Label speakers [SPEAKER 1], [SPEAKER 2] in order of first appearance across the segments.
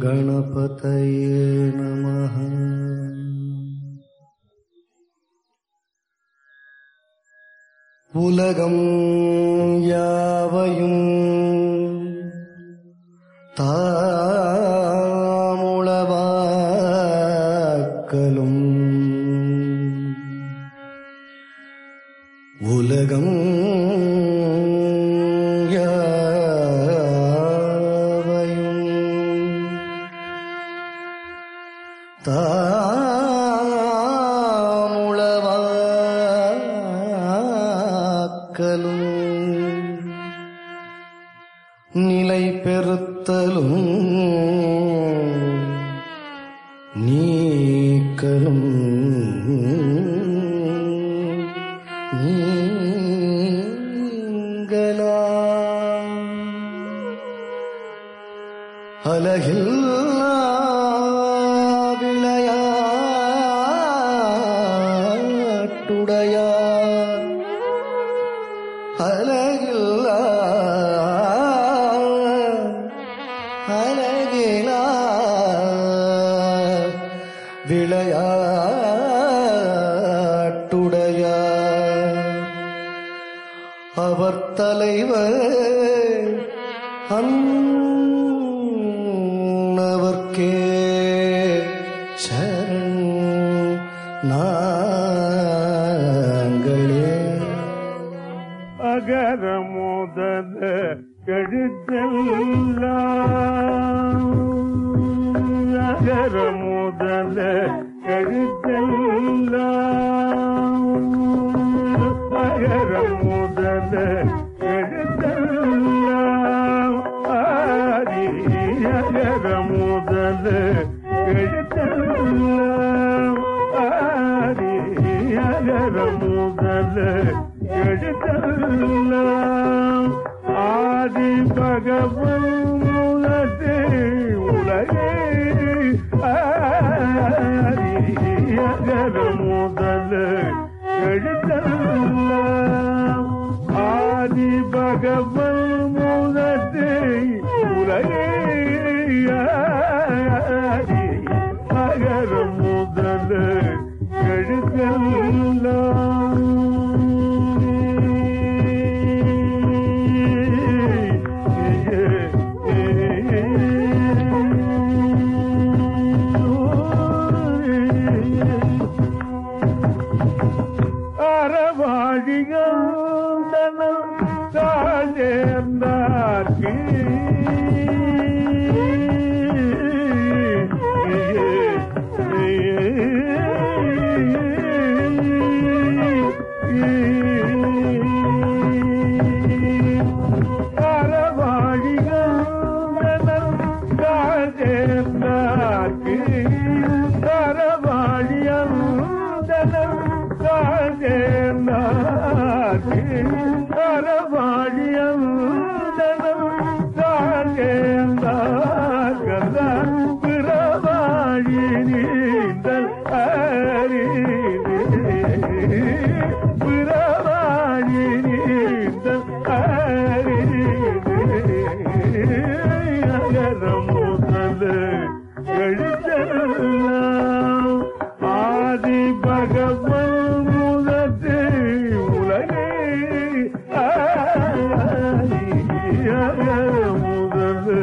[SPEAKER 1] गणपतये नमः உலகம் யாவையும் தாமுளவாக்கலும் உலகம் யாவையும் தாமுளவாக்கலும் நிலை பெறுத்தலும் நீக்கலும் நீங்களாம் அலகில்லா விளையாட்டுடையா அலகில்லா அலகிலா விளையாட்டுடையா அவர் தலைவர் அன்னவர்க்கே சரண் நாங்களே
[SPEAKER 2] அகர முதல கழுத்தெல்லாம் அகர முதல கழுத்தெல்லாம் அகர முதல கழுத்தெல்லாம் ஆதி அகர முதல கழுத்தெல்லாம் ஆதி அகர முதல எடுத்தெல்லாம் ஆதி பகவன் மூலத்தே உலகே ஆதி அகர முதல எடுத்தெல்லாம் ஆதி பகவன் மூலத்தே உலகே ஆதி அகர முதல ஆதி பகவன் முதத்து உலகே ஆதி முதல்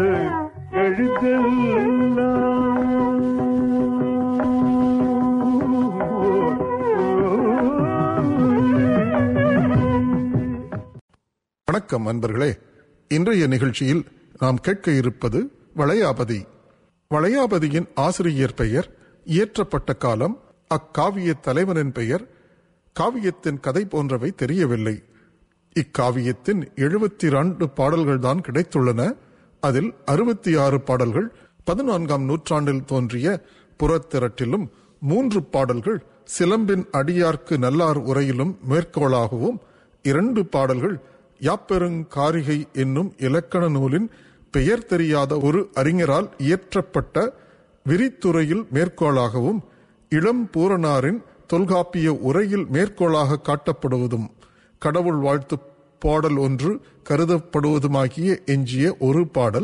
[SPEAKER 2] எழுத்தெல்லாம்
[SPEAKER 3] வணக்கம் அன்பர்களே இன்றைய நிகழ்ச்சியில் நாம் கேட்க இருப்பது வளையாபதி வளையாபதியின் ஆசிரியர் பெயர் இயற்றப்பட்ட காலம் அக்காவிய தலைவனின் பெயர் காவியத்தின் கதை போன்றவை தெரியவில்லை இக்காவியத்தின் எழுபத்தி இரண்டு பாடல்கள் தான் கிடைத்துள்ளன அதில் அறுபத்தி ஆறு பாடல்கள் பதினான்காம் நூற்றாண்டில் தோன்றிய புறத்திரட்டிலும் மூன்று பாடல்கள் சிலம்பின் அடியார்க்கு நல்லார் உரையிலும் மேற்கோளாகவும் இரண்டு பாடல்கள் யாப்பெருங்காரிகை என்னும் இலக்கண நூலின் பெயர் தெரியாத ஒரு அறிஞரால் இயற்றப்பட்ட விரித்துறையில் மேற்கோளாகவும் இளம் பூரணாரின் தொல்காப்பிய உரையில் மேற்கோளாக காட்டப்படுவதும் கடவுள் வாழ்த்து பாடல் ஒன்று கருதப்படுவதுமாகிய எஞ்சிய ஒரு பாடல்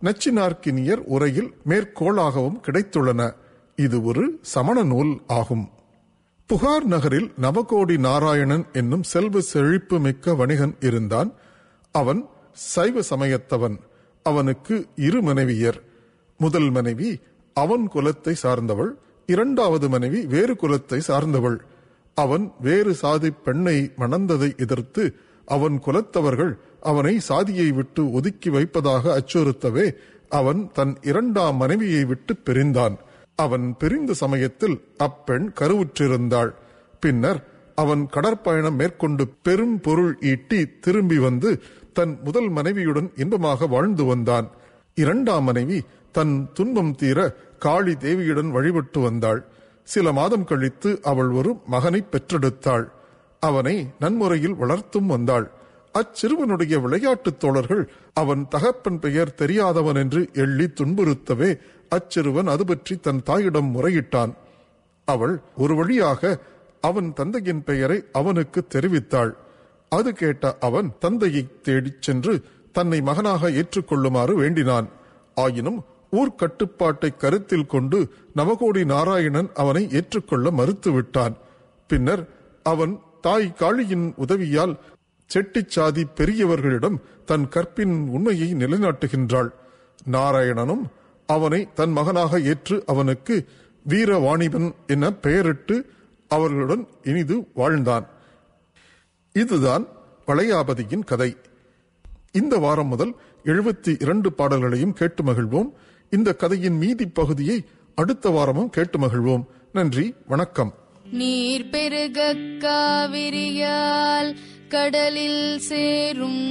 [SPEAKER 3] நச்சினார்க்கினியர் உரையில் மேற்கோளாகவும் கிடைத்துள்ளன இது ஒரு சமண நூல் ஆகும் புகார் நகரில் நவகோடி நாராயணன் என்னும் செல்வ செழிப்பு மிக்க வணிகன் இருந்தான் அவன் சைவ சமயத்தவன் அவனுக்கு இரு மனைவியர் முதல் மனைவி அவன் குலத்தை சார்ந்தவள் இரண்டாவது மனைவி வேறு குலத்தை சார்ந்தவள் அவன் வேறு சாதி பெண்ணை மணந்ததை எதிர்த்து அவன் குலத்தவர்கள் அவனை சாதியை விட்டு ஒதுக்கி வைப்பதாக அச்சுறுத்தவே அவன் தன் இரண்டாம் மனைவியை விட்டு பிரிந்தான் அவன் பிரிந்த சமயத்தில் அப்பெண் கருவுற்றிருந்தாள் பின்னர் அவன் கடற்பயணம் மேற்கொண்டு பெரும் பொருள் ஈட்டி திரும்பி வந்து தன் முதல் மனைவியுடன் இன்பமாக வாழ்ந்து வந்தான் இரண்டாம் மனைவி தன் துன்பம் தீர காளி தேவியுடன் வழிபட்டு வந்தாள் சில மாதம் கழித்து அவள் ஒரு மகனை பெற்றெடுத்தாள் அவனை நன்முறையில் வளர்த்தும் வந்தாள் அச்சிறுவனுடைய விளையாட்டுத் தோழர்கள் அவன் தகப்பன் பெயர் தெரியாதவன் என்று எள்ளி துன்புறுத்தவே அச்சிறுவன் அது பற்றி தன் தாயிடம் முறையிட்டான் அவள் ஒரு வழியாக அவன் தந்தையின் பெயரை அவனுக்கு தெரிவித்தாள் அது கேட்ட அவன் தந்தையை தேடிச் சென்று தன்னை மகனாக ஏற்றுக்கொள்ளுமாறு வேண்டினான் ஆயினும் ஊர் கட்டுப்பாட்டை கருத்தில் கொண்டு நவகோடி நாராயணன் அவனை ஏற்றுக்கொள்ள மறுத்துவிட்டான் பின்னர் அவன் தாய் காளியின் உதவியால் செட்டிச்சாதி பெரியவர்களிடம் தன் கற்பின் உண்மையை நிலைநாட்டுகின்றாள் நாராயணனும் அவனை தன் மகனாக ஏற்று அவனுக்கு வீரவாணிபன் என பெயரிட்டு அவர்களுடன் இனிது வாழ்ந்தான் இதுதான் வளையாபதியின் கதை இந்த வாரம் முதல் எழுபத்தி இரண்டு பாடல்களையும் கேட்டு மகிழ்வோம் இந்த கதையின் மீதி பகுதியை அடுத்த வாரமும் கேட்டு மகிழ்வோம் நன்றி வணக்கம்
[SPEAKER 4] நீர் பெருக காவிரியால் கடலில் சேரும்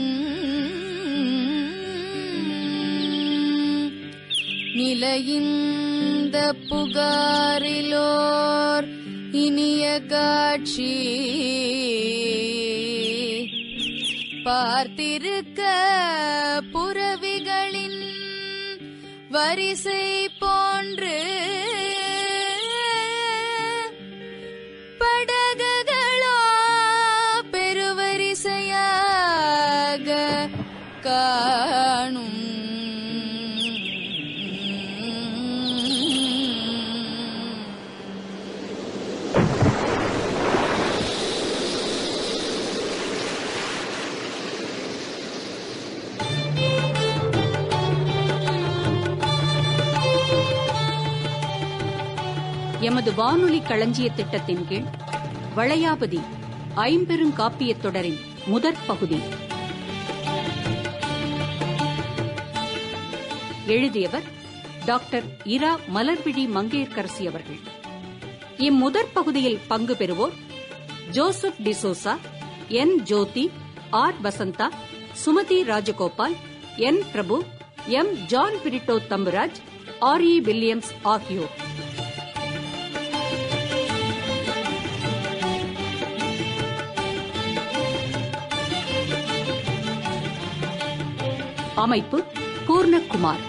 [SPEAKER 4] நிலையிந்த புகாரிலோர் இனிய காட்சி பார்த்திருக்க புறவிகளின் வரிசை போன்று படகுகளோ பெருவரிசையாக காணும்
[SPEAKER 5] எமது வானொலி களஞ்சிய திட்டத்தின் கீழ் வளையாபதி ஐம்பெரும் காப்பியத் தொடரின் முதற் பகுதி எழுதியவர் டாக்டர் இரா மலர்விழி மங்கையர்கரசி அவர்கள் இம்முதற் பகுதியில் பங்கு பெறுவோர் Joseph D'Souza N Jyothi R Vasantha Sumathi Rajagopal N Prabhu M John Britto Thamburaj R E Williams ஆகியோர் அமைப்பு பூர்ணகுமார்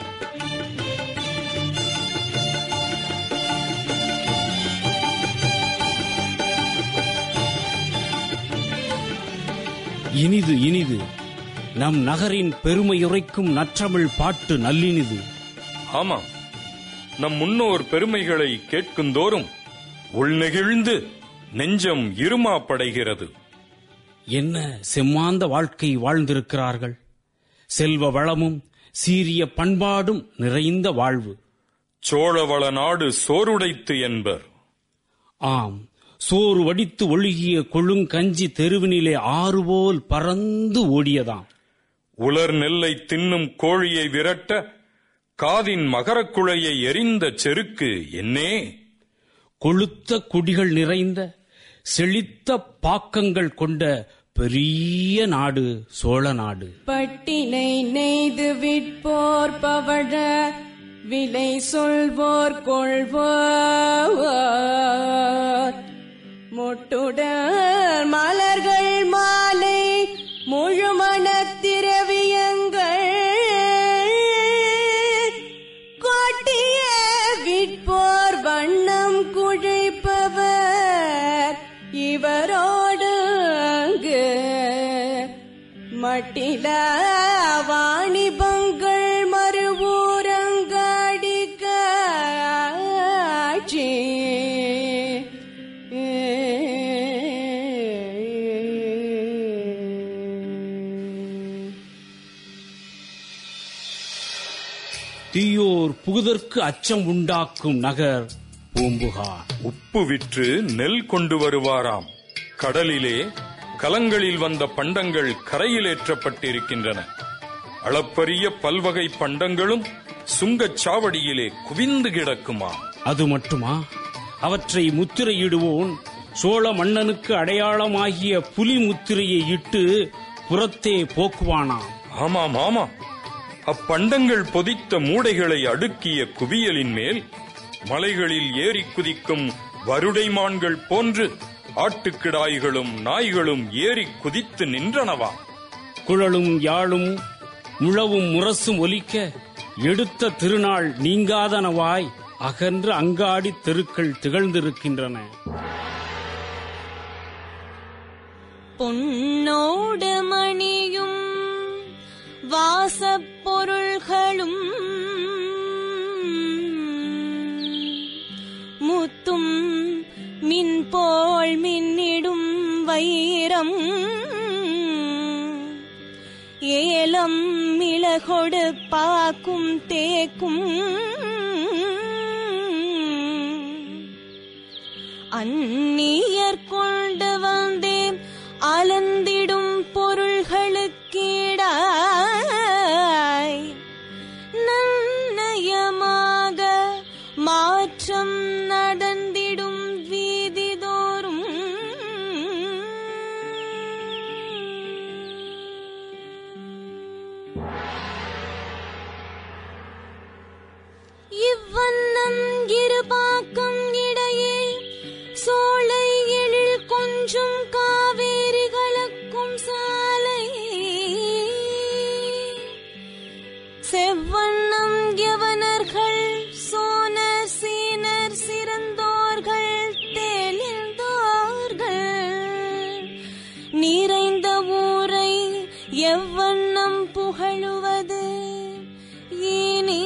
[SPEAKER 6] இனிது இனிது நம் நகரின் பெருமையுரைக்கும் நற்றமிழ் பாட்டு நல்லினிது
[SPEAKER 7] ஆமாம் நம் முன்னோர் பெருமைகளை கேட்குந்தோறும் உள்நெகிழ்ந்து நெஞ்சம் இருமாப்படைகிறது
[SPEAKER 6] என்ன செம்மாந்த வாழ்க்கை வாழ்ந்திருக்கிறார்கள் செல்வ வளமும் சீரிய பண்பாடும் நிறைந்த வாழ்வு
[SPEAKER 7] சோழவள நாடு சோறுடைத்து என்பர்
[SPEAKER 6] ஆம் சோறு வடித்து ஒழுகிய கொழுங்கஞ்சி தெருவினிலே ஆறுபோல் பறந்து ஓடியதாம்
[SPEAKER 7] உலர் நெல்லை தின்னும் கோழியை விரட்ட காதின் மகரக்குழையை எரிந்த செருக்கு என்னே
[SPEAKER 6] கொளுத்த குடிகள் நிறைந்த செழித்த பாக்கங்கள் கொண்ட பெரிய நாடு சோழ நாடு
[SPEAKER 8] பட்டினை நெய்து விற்போர் பவழ விலை சொல்வோர் கொள்வோர் முட்டுடர் மலர்கள் மாலை முழுமணத் திரவியங்கள் கொட்டிய விற்போர் வண்ணம் குழைப்பவர் இவரோடு அங்கு மட்டில வாணிபங்கள் மறுவோ
[SPEAKER 6] தீயோர் புகுதற்கு அச்சம் உண்டாக்கும் நகர் பூம்புகார்
[SPEAKER 7] உப்பு விற்று நெல் கொண்டு வருவாராம் கடலிலே கலங்களில் வந்த பண்டங்கள் கரையிலேற்றப்பட்டிருக்கின்றன அளப்பரிய பல்வகை பண்டங்களும் சுங்கச் சாவடியிலே குவிந்து கிடக்குமா
[SPEAKER 6] அது மட்டுமா அவற்றை முத்திரையிடுவோன் சோழ மன்னனுக்கு அடையாளமாகிய புலி முத்திரையை இட்டு புறத்தே போக்குவானாம்
[SPEAKER 7] ஆமாம் ஆமாம் அப்பண்டங்கள் பொதித்த மூடைகளை அடுக்கிய குவியலின் மேல் மலைகளில் ஏறி குதிக்கும் வருடைமான்கள் போன்று ஆட்டுக்கிடாய்களும் நாய்களும் ஏறி குதித்து நின்றனவா
[SPEAKER 6] குழலும் யாழும் முழவும் முரசும் ஒலிக்க எடுத்த திருநாள் நீங்காதனவாய் அகன்ற அங்காடி தெருக்கள் திகழ்ந்திருக்கின்றன
[SPEAKER 8] பொன்னோடு மணியும் வாசப் பொருள்களும் முத்தும் மின்போல் மின்னிடும் வைரம் ஏலம் மிளகொடு பாக்கும் தேக்கும் அந்நியர் கொண்டு வந்தேன் அலந்திடும் பொருள்களுக்கீடாய் நன்னயமாக மாற்றம் நடந்திடும் வீதிதோறும் இவ்வண்ணம் இருபாக்கம் இடையே சோலை எழில் கொஞ்சும் காவேரிகளுக்கும் சாலை செவ்வண்ணம் யவனர்கள் சோனர் சீனர் சிறந்தோர்கள் தெளிந்தோர்கள் நிறைந்த ஊரை எவ்வண்ணம் புகழுவது இனி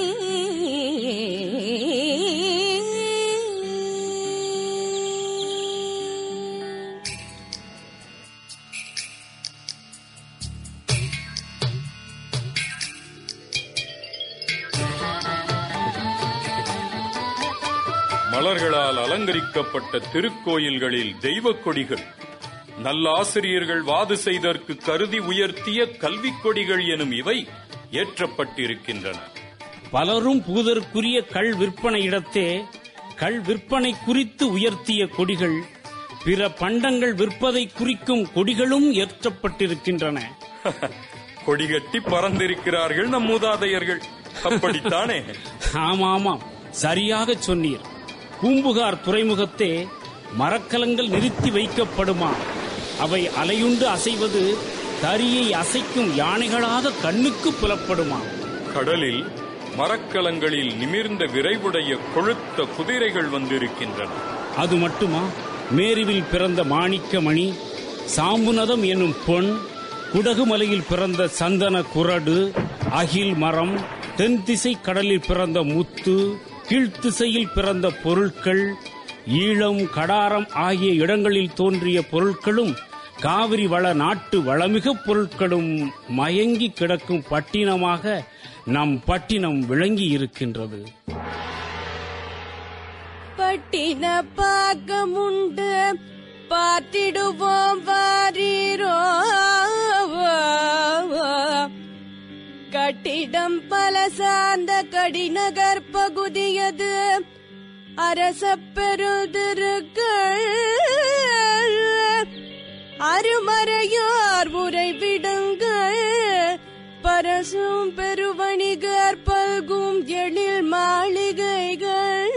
[SPEAKER 7] மலர்களால் அலங்கரிக்கப்பட்ட திருக்கோயில்களில் தெய்வக் கொடிகள் நல்ல ஆசிரியர்கள் வாது செய்தற்கு கருதி உயர்த்திய கல்விக் கொடிகள் எனும் இவை ஏற்றப்பட்டிருக்கின்றன
[SPEAKER 6] பலரும் புகுதற்குரிய கள் விற்பனை இடத்தே கள் விற்பனை குறித்து உயர்த்திய கொடிகள் பிற பண்டங்கள் விற்பதை குறிக்கும் கொடிகளும் ஏற்றப்பட்டிருக்கின்றன
[SPEAKER 7] கொடிகட்டி பறந்திருக்கிறார்கள் நம் மூதாதையர்கள் அப்படித்தானே
[SPEAKER 6] ஆமாமாம் சரியாக சொன்னீர் பூம்புகார் துறைமுகத்தே மரக்கலங்கள் நிறுத்தி வைக்கப்படுமா அவை அலையுண்டு அசைவது தரியை அசைக்கும் யானைகளாக கண்ணுக்கு புலப்படுமா
[SPEAKER 7] கடலில் மரக்கலங்களில் நிமிர்ந்த விரைவுடைய கொழுத்த குதிரைகள் வந்திருக்கின்றன
[SPEAKER 6] அது மட்டுமா மேருவில் பிறந்த மாணிக்கமணி சாம்புநதம் என்னும் பொன் குடகுமலையில் பிறந்த சந்தன குரடு அகில் மரம் தென் திசை கடலில் பிறந்த முத்து கீழ்த்திசையில் பிறந்த பொருட்கள் ஈழம் கடாரம் ஆகிய இடங்களில் தோன்றிய பொருட்களும் காவிரி வள நாட்டு வளமிகு பொருட்களும் மயங்கி கிடக்கும் பட்டினமாக நம் பட்டினம் விளங்கி இருக்கின்றது
[SPEAKER 8] பட்டின பாக்கமுண்டு பார்த்திடுவோம் வாரீரோ கட்டிடம் பல சார்ந்த கடிநகர் பகுதியது அரச பெருதிருக்கள் அருமறையார் உறைவிடுங்கள் பரசும் பெருவணிகர் பல்கும் எழில் மாளிகைகள்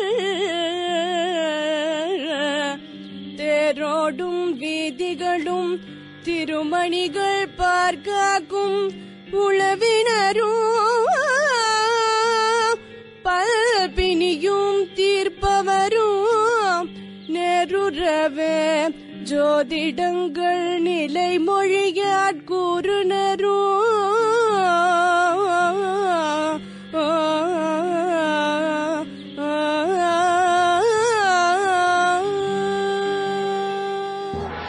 [SPEAKER 8] தேரோடும் வீதிகளும் திருமணிகள் பார்க்காக்கும் உளவினரும் பல்பினியும் தீர்ப்பவரும் நெருறவே ஜோதிடங்கள் நிலை மொழியாட் கூறுனரும்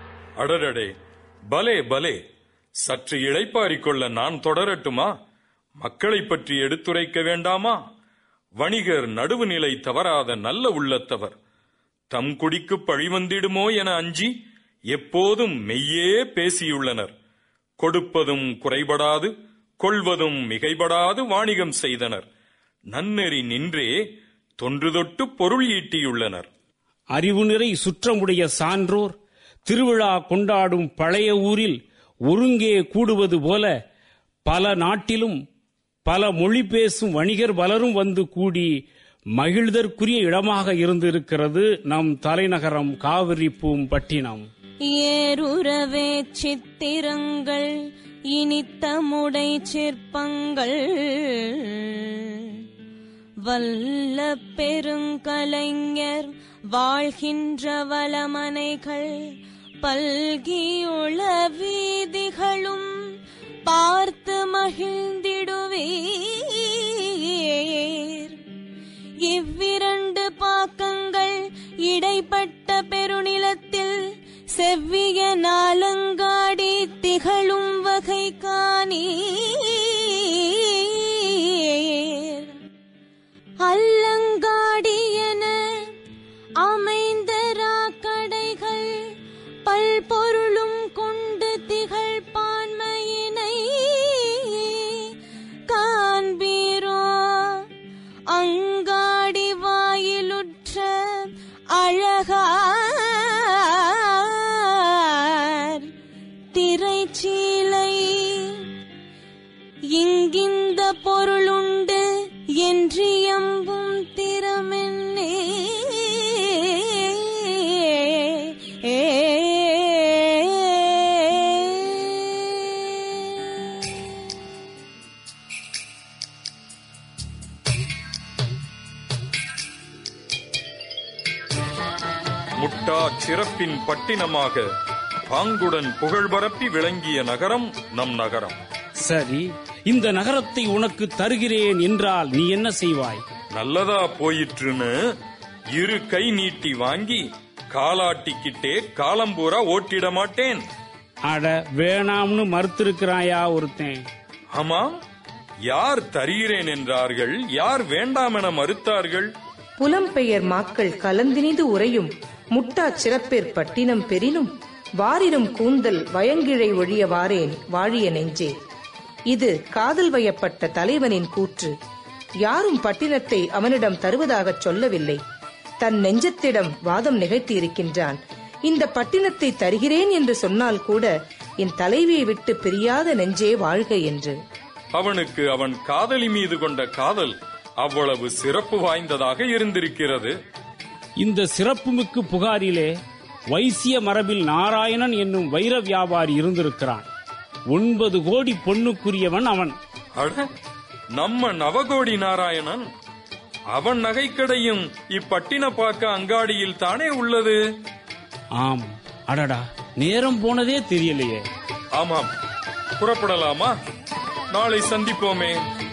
[SPEAKER 7] அடடடே பலே பலே சற்று இளைப்பாறிக் கொள்ள நான் தொடரட்டுமா மக்களைப் பற்றி எடுத்துரைக்க வேண்டாமா வணிகர் நடுவுநிலை தவறாத நல்ல உள்ளத்தவர் தம் குடிக்கு பழிவந்திடுமோ என அஞ்சி எப்போதும் மெய்யே பேசியுள்ளனர் கொடுப்பதும் குறைபடாது கொள்வதும் மிகைபடாது வாணிகம் செய்தனர் நன்னெறி நின்றே தொன்று தொட்டு பொருள் ஈட்டியுள்ளனர்
[SPEAKER 6] அறிவு நிறை சுற்றமுடைய சான்றோர் திருவிழா கொண்டாடும் பழைய ஊரில் ஒருங்கே கூடுவது போல பல நாட்டிலும் பல மொழி பேசும் வணிகர் பலரும் வந்து கூடி மகிழ்தற்குரிய இடமாக இருந்திருக்கிறது நம் தலைநகரம் காவிரி பூம்பட்டினம்
[SPEAKER 8] ஏருறவே சித்திரங்கள் இனித்தமுடை சிற்பங்கள் வல்ல பெருங்கலைஞர் வாழ்கின்ற வளமனைகள் பல்கியுள வீதிகளும் பார்த்து மகிழ்ந்திடுவீர் இவ்விரண்டு பாக்கங்கள் இடைப்பட்ட பெருநிலத்தில் செவ்விய நாலங்காடி திகழும் வகை காணீர் அல்லங்காடி என அமைந்த ராக்கடைகள் பல்பொருளும் கொண்டு திகழ் பான்மையினை காண்பீரோ அங்காடி வாயிலுற்ற அழகார் திரைச்சீலை இங்கிந்த பொருளுண்டு என்றியம்பும் திறமென்னே
[SPEAKER 7] முட்டா சிறப்பின் பட்டினமாக பாங்குடன் புகழ் பரப்பி விளங்கிய நகரம் நம் நகரம்
[SPEAKER 6] சரி இந்த நகரத்தை உனக்கு தருகிறேன் என்றால் நீ என்ன செய்வாய்
[SPEAKER 7] நல்லதா போயிற்றுன்னு இரு கை நீட்டி வாங்கி காலாட்டிக்கிட்டே காலம்பூரா ஓட்டிட மாட்டேன்
[SPEAKER 6] அட வேணாம்னு மறுத்திருக்கிறாயா ஒருத்தன்
[SPEAKER 7] ஆமாம் யார் தருகிறேன் என்றார்கள் யார் வேண்டாம் என மறுத்தார்கள்
[SPEAKER 9] புலம்பெயர் மாக்கள் கலந்தினிது உரையும் முட்டா சிறப்பேர் பட்டினம் பெரினும் வாரிரும் கூந்தல் வயங்கிழை ஒழிய வாரேன் வாழிய நெஞ்சே இது காதல் வயப்பட்ட தலைவனின் கூற்று யாரும் பட்டினத்தை அவனிடம் தருவதாகச் சொல்லவில்லை தன் நெஞ்சத்திடம் வாதம் நிகழ்த்தியிருக்கின்றான் இந்த பட்டினத்தை தருகிறேன் என்று சொன்னால் கூட என் தலைவியை விட்டு பிரியாத நெஞ்சே வாழ்க என்று
[SPEAKER 7] அவனுக்கு அவன் காதலி மீது கொண்ட காதல் அவ்வளவு சிறப்பு வாய்ந்ததாக இருந்திருக்கிறது
[SPEAKER 6] இந்த சிறப்புமிக்கு புகாரிலே வைசிய மரபில் நாராயணன் என்னும் வைர வியாபாரி இருந்திருக்கிறான் ஒன்பது கோடி பொண்ணுக்குரியவன் அவன்
[SPEAKER 7] அட நம்ம நவகோடி நாராயணன் அவன் நகைக்கடையும் இப்பட்டினப்பாக்க அங்காடியில் தானே உள்ளது
[SPEAKER 6] ஆம் அடடா நேரம் போனதே தெரியலையே
[SPEAKER 7] ஆமாம் புறப்படலாமா நாளை சந்திப்போமே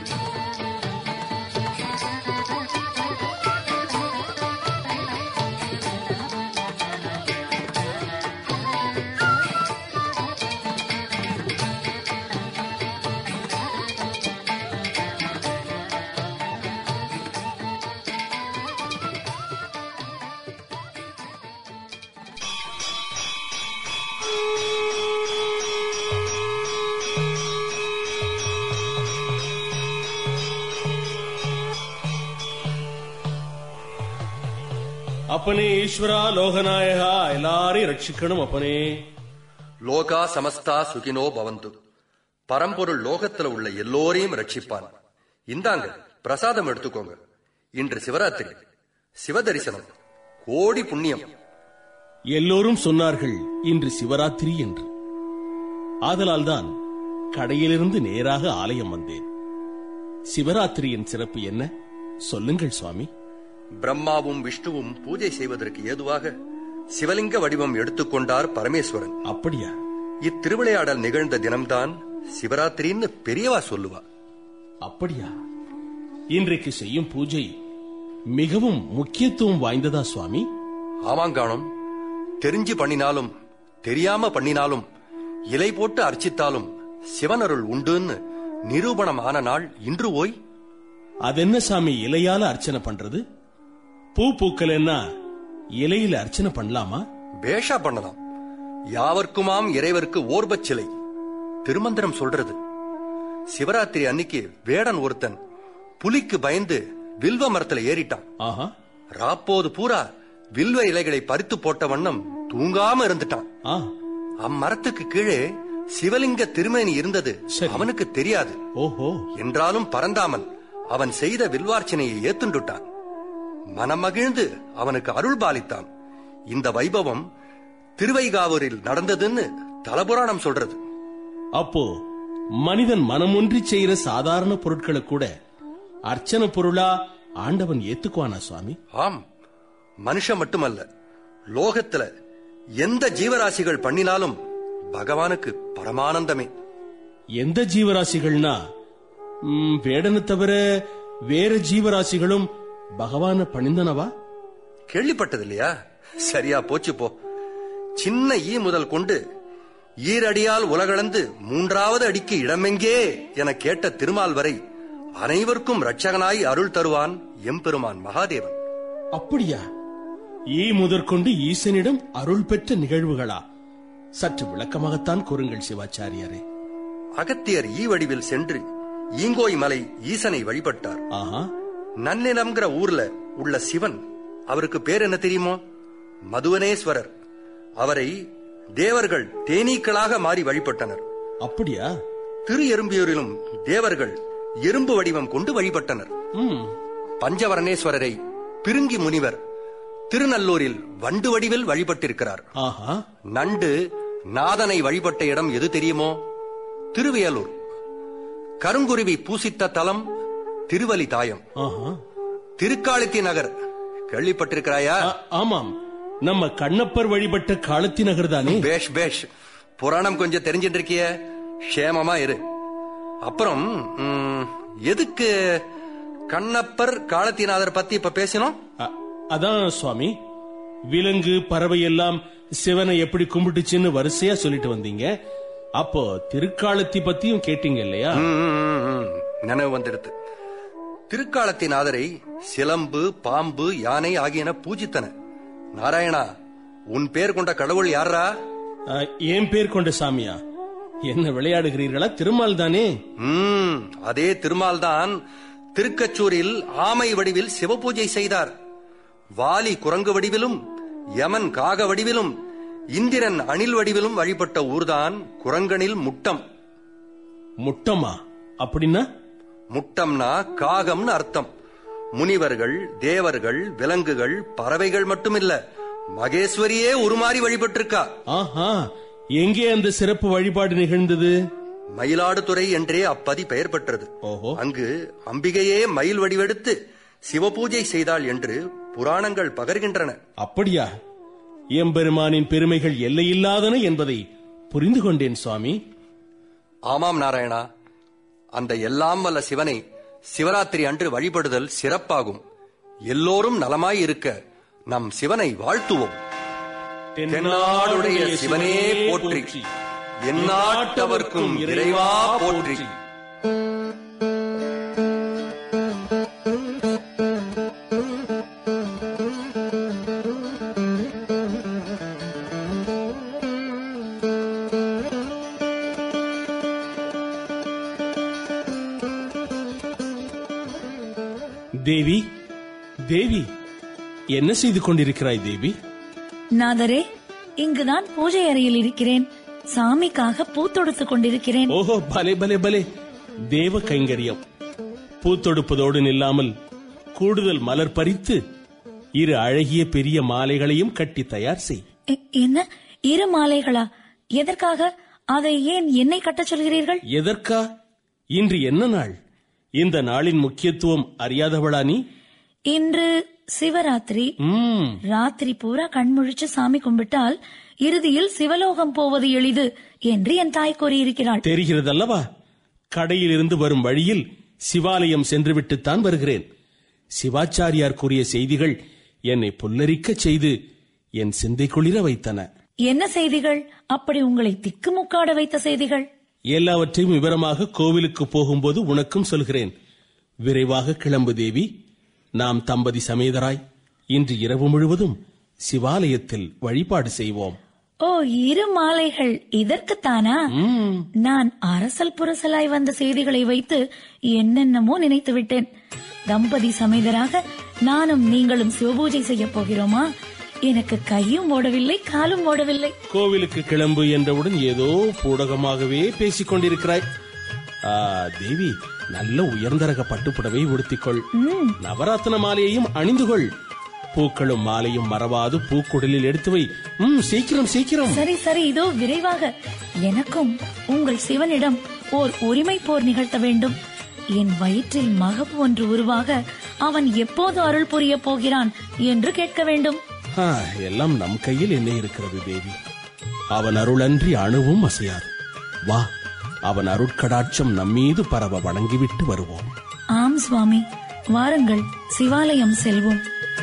[SPEAKER 2] அப்பனே ஈஸ்வரா லோகநாயகா எல்லாரையும் ரட்சிக்கணும் அப்பனே
[SPEAKER 10] லோகா சமஸ்தா சுகினோ பவந்து பரம்பொருள் லோகத்துல உள்ள எல்லோரையும் ரட்சிப்பான் இந்தாங்க பிரசாதம் எடுத்துக்கோங்க இன்று சிவராத்திரி சிவதரிசனம் கோடி புண்ணியம்
[SPEAKER 2] எல்லோரும் சொன்னார்கள் இன்று சிவராத்திரி என்று ஆதலால்தான் கடையிலிருந்து நேராக ஆலயம் வந்தேன் சிவராத்திரியின் சிறப்பு என்ன சொல்லுங்கள் சுவாமி
[SPEAKER 10] பிரம்மாவும் விஷ்ணுவும் பூஜை செய்வதற்கு ஏதுவாக சிவலிங்க வடிவம் எடுத்துக்கொண்டார் பரமேஸ்வரன்
[SPEAKER 2] அப்படியா
[SPEAKER 10] இத்திருவிளையாடல் நிகழ்ந்த தினம்தான் சிவராத்திரின்னு பெரியவா சொல்லுவா
[SPEAKER 2] அப்படியா இன்றைக்கு செய்யும் பூஜை மிகவும் முக்கியத்துவம் வாய்ந்ததா சுவாமி
[SPEAKER 10] ஆமாங்கானம் தெரிஞ்சு பண்ணினாலும் தெரியாம பண்ணினாலும் இலை போட்டு அர்ச்சித்தாலும் சிவனருள் உண்டுன்னு நிரூபணம் ஆன நாள் இன்று ஓய்
[SPEAKER 2] அதென்ன சாமி இலையால அர்ச்சனை பண்றது பூ பூக்கலன்னா இலையில அர்ச்சனை பண்ணலாமா
[SPEAKER 10] பேஷா பண்ணலாம் யாவர்க்குமாம் இறைவருக்கு ஓர்பச் சிலை திருமந்திரம் சொல்றது சிவராத்திரி அன்னைக்கு வேடன் ஒருத்தன் புலிக்கு பயந்து வில்வ மரத்துல ஏறிட்டான்
[SPEAKER 2] ஆஹா
[SPEAKER 10] ராப்போது பூரா வில்வ இலைகளை பறித்து போட்ட வண்ணம் தூங்காம இருந்துட்டான்
[SPEAKER 2] ஆ
[SPEAKER 10] அம்மரத்துக்கு கீழே சிவலிங்க திருமேனி இருந்தது
[SPEAKER 2] சரி.
[SPEAKER 10] அவனுக்கு தெரியாது
[SPEAKER 2] ஓஹோ
[SPEAKER 10] என்றாலும் பரந்தாமன் அவன் செய்த வில்வார்ச்சனையை ஏத்துண்டுட்டான் மனமகிழ்ந்து அவனுக்கு அருள் பாலித்தான் இந்த வைபவம் திருவைகாவூரில் நடந்ததுன்னு தலபுராணம் சொல்றது
[SPEAKER 2] அப்போ மனிதன் மனமொன்றி செய்யற சாதாரண பொருட்களை கூட அர்ச்சனை பொருளா ஆண்டவன் ஏத்துக்குவானா சுவாமி
[SPEAKER 10] ஆம் மனுஷன் மட்டுமல்ல லோகத்துல எந்த ஜீவராசிகள் பண்ணினாலும் பகவானுக்கு பரமானந்தமே
[SPEAKER 2] எந்த ஜீவராசிகள்னா ம், வேடனை தவிர வேற ஜீவராசிகளும் பகவான பணிந்தனவா
[SPEAKER 10] கேள்விப்பட்டது இல்லையா சரியா போச்சு போ சின்ன ஈ முதல் கொண்டு ஈரடியால் உலகளந்து மூன்றாவது அடிக்கு இடமெங்கே என கேட்ட திருமால் வரை அனைவருக்கும் இரட்சகனாய் அருள் தருவான் எம்பெருமான் மகாதேவன்
[SPEAKER 2] அப்படியா ஈ முதற்கொண்டு ஈசனிடம் அருள் பெற்ற நிகழ்வுகளா சற்று விளக்கமாகத்தான் கூறுங்கள் சிவாச்சாரியாரே
[SPEAKER 10] அகத்தியர் ஈ வடிவில் சென்று ஈங்கோய் மலை ஈசனை வழிபட்டார்
[SPEAKER 2] ஆஹா
[SPEAKER 10] நன்னிலம்ங்கிற ஊர்ல உள்ள சிவன் அவருக்கு பேர் என்ன தெரியுமோ மதுவனேஸ்வரர் அவரை தேவர்கள் தேனீக்களாக மாறி வழிபட்டனர்
[SPEAKER 2] அப்படியா
[SPEAKER 10] திரு எறும்பியூரிலும் தேவர்கள் எறும்பு வடிவம் கொண்டு வழிபட்டனர்
[SPEAKER 2] ம்
[SPEAKER 10] பஞ்சவரணேஸ்வரரை பிருங்கி முனிவர் திருநல்லூரில் வண்டு வடிவில் வழிபட்டிருக்கிறார்
[SPEAKER 2] ஆஹா
[SPEAKER 10] நண்டு நாதனை வழிபட்ட இடம் எது தெரியுமோ திருவியலூர் கருங்குருவி பூசித்த தலம் திருவலி தாயம்
[SPEAKER 2] ஆஹா
[SPEAKER 10] திருக்காளித்தி நகர் கேள்விப்பட்டிருக்கிறாயா
[SPEAKER 2] ஆ- ஆமாம் நம்ம கண்ணப்பர் வழிபட்ட காலத்தி நகர் தானே
[SPEAKER 10] பேஷ் பேஷ் புராணம் கொஞ்சம் தெரிஞ்சிட்டு இருக்கிய க்ஷேமமா இரு அப்புறம் ம், எதுக்கு கண்ணப்பர் காலத்திநாதர் பத்தி இப்ப பேசினோம்
[SPEAKER 2] அ- அதான் சுவாமி விலங்கு பறவை எல்லாம் சிவனை எப்படி கும்பிட்டுச்சுன்னு வரிசையா சொல்லிட்டு வந்தீங்க அப்போ திருக்காலத்தி பத்தியும் கேட்டீங்க இல்லையா
[SPEAKER 10] ம், ம், ம், ம். நினைவு வந்துடுது திருக்காலத்திநாதரை சிலம்பு பாம்பு யானை ஆகியன பூஜித்தன நாராயணா உன் பேர் கொண்ட கடவுள் யாரா
[SPEAKER 2] அ, என் பேர் கொண்ட சாமியா என்ன விளையாடுகிறீர்களா திருமால் தானே
[SPEAKER 10] ம் அதே திருமால் தான் திருக்கச்சூரில் ஆமை வடிவில் சிவபூஜை செய்தார் வாலி குரங்கு வடிவிலும் யமன் காக வடிவிலும் இந்திரன் அணில் வடிவிலும் வழிபட்ட ஊர்தான் குரங்கனில் முட்டம்
[SPEAKER 2] முட்டமா அப்படின்னா
[SPEAKER 10] முட்டம்னா காகம்னு அர்த்தம் முனிவர்கள் தேவர்கள் விலங்குகள் பறவைகள் மட்டுமில்ல மகேஸ்வரியே உருமாறி வழிபட்டிருக்கா
[SPEAKER 2] ஆஹா எங்கே அந்த சிறப்பு வழிபாடு நிகழ்ந்தது
[SPEAKER 10] மயிலாடுதுறை என்றே அப்பதி பெயர் பெற்றது
[SPEAKER 2] ஓஹோ
[SPEAKER 10] அங்கு அம்பிகையே மயில் வடிவெடுத்து சிவபூஜை செய்தாள் என்று புராணங்கள் பகர்கின்றன
[SPEAKER 2] அப்படியா எம்பெருமானின் பெருமைகள் எல்லையில்லாதன என்பதை புரிந்து கொண்டேன் சுவாமி
[SPEAKER 10] ஆமாம் நாராயணா அந்த எல்லாம் வல்ல சிவனை சிவராத்திரி அன்று வழிபடுதல் சிறப்பாகும் எல்லோரும் நலமாய் இருக்க நம் சிவனை வாழ்த்துவோம் தென்னாடுடைய சிவனே போற்றி எந்நாட்டவர்க்கும் இறைவா போற்றி
[SPEAKER 2] தேவி தேவி என்ன செய்து கொண்டிருக்கிறாய் தேவி
[SPEAKER 11] நாதரே இங்குதான் பூஜை அறையில் இருக்கிறேன் சாமிக்காக பூ தொடுத்துக் கொண்டிருக்கிறேன்
[SPEAKER 2] ஓஹோ பலே பலே பலே தேவ கைங்கரியம் பூத்தொடுப்பதோடு நில்லாமல் கூடுதல் மலர் பறித்து இரு அழகிய பெரிய மாலைகளையும் கட்டி தயார் செய்
[SPEAKER 11] எ- என்ன இரு மாலைகளா எதற்காக அதை ஏன் என்னை கட்டச் சொல்கிறீர்கள்
[SPEAKER 2] எதற்கா இன்று என்ன நாள் இந்த நாளின் முக்கியத்துவம் அறியாதவளா நீ
[SPEAKER 11] இன்று சிவராத்திரி
[SPEAKER 2] ம்
[SPEAKER 11] ராத்திரி பூரா கண்முழிச்சு சாமி கும்பிட்டால் இறுதியில் சிவலோகம் போவது எளிது என்று என் தாய் கூறியிருக்கிறாள்
[SPEAKER 2] தெரிகிறதல்லவா கடையிலிருந்து வரும் வழியில் சிவாலயம் சென்றுவிட்டுத்தான் வருகிறேன் சிவாச்சாரியார் கூறிய செய்திகள் என்னை புல்லரிக்கச் செய்து என் சிந்தை குளிர வைத்தன
[SPEAKER 11] என்ன செய்திகள் அப்படி உங்களை திக்குமுக்காட வைத்த செய்திகள்
[SPEAKER 2] எல்லாவற்றையும் விவரமாக கோவிலுக்கு போகும்போது உனக்கும் சொல்கிறேன் விரைவாக கிளம்பு தேவி நாம் தம்பதி சமேதராய் இன்று இரவு முழுவதும் சிவாலயத்தில் வழிபாடு செய்வோம்
[SPEAKER 11] ஓ இரு மாலைகள் இதற்குத்தானா நான் அரசல் புரசலாய் வந்த செய்திகளை வைத்து என்னென்னமோ நினைத்து விட்டேன் தம்பதி சமேதராக நானும் நீங்களும் சிவபூஜை செய்ய போகிறோமா எனக்கு கையும் ஓடவில்லை காலும் ஓடவில்லை
[SPEAKER 2] கோவிலுக்கு கிளம்பு என்றவுடன் ஏதோ பூடகமாகவே பேசிக் கொண்டிருக்கிறாய் ஆ, தேவி நல்ல உயர்ந்த ரக பட்டுப்புடவை உடுத்திக்கொள் நவராத்தின மாலையையும் அணிந்து கொள் பூக்களும் மாலையும் மறவாது பூக்குடலில் எடுத்து வை ம் சீக்கிரம் சீக்கிரம்
[SPEAKER 11] சரி சரி இதோ விரைவாக எனக்கும் உங்கள் சிவனிடம் ஓர் உரிமை போர் நிகழ்த்த வேண்டும் என் வயிற்றில் மகவு ஒன்று உருவாக அவன் எப்போது அருள் புரியப் போகிறான் என்று கேட்க வேண்டும்
[SPEAKER 2] ஆ, எல்லாம் நம் கையில் என்ன இருக்கிறது தேவி அவன் அருளன்றி அணுவும் அசையாது வா அவன் அருட்கடாட்சம் நம்மீது பரவ வணங்கிவிட்டு வருவோம்
[SPEAKER 11] ஆம் சுவாமி வாருங்கள் சிவாலயம் செல்வோம்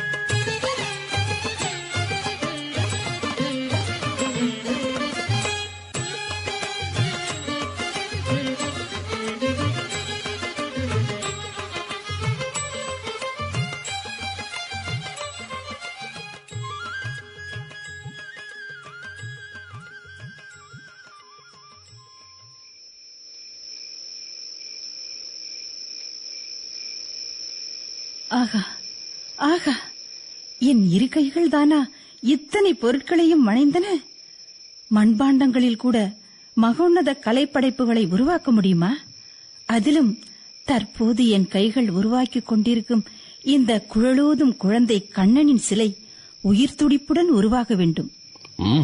[SPEAKER 12] ஆகா ஆகா என் இரு கைகள் தானா இத்தனை பொருட்களையும் வணைந்தன மண்பாண்டங்களில் கூட மகோன்னத கலைப்படைப்புகளை உருவாக்க முடியுமா அதிலும் தற்போது என் கைகள் உருவாக்கிக் கொண்டிருக்கும் இந்த குழலூதும் குழந்தை கண்ணனின் சிலை உயிர் துடிப்புடன் உருவாக வேண்டும்
[SPEAKER 2] ம்.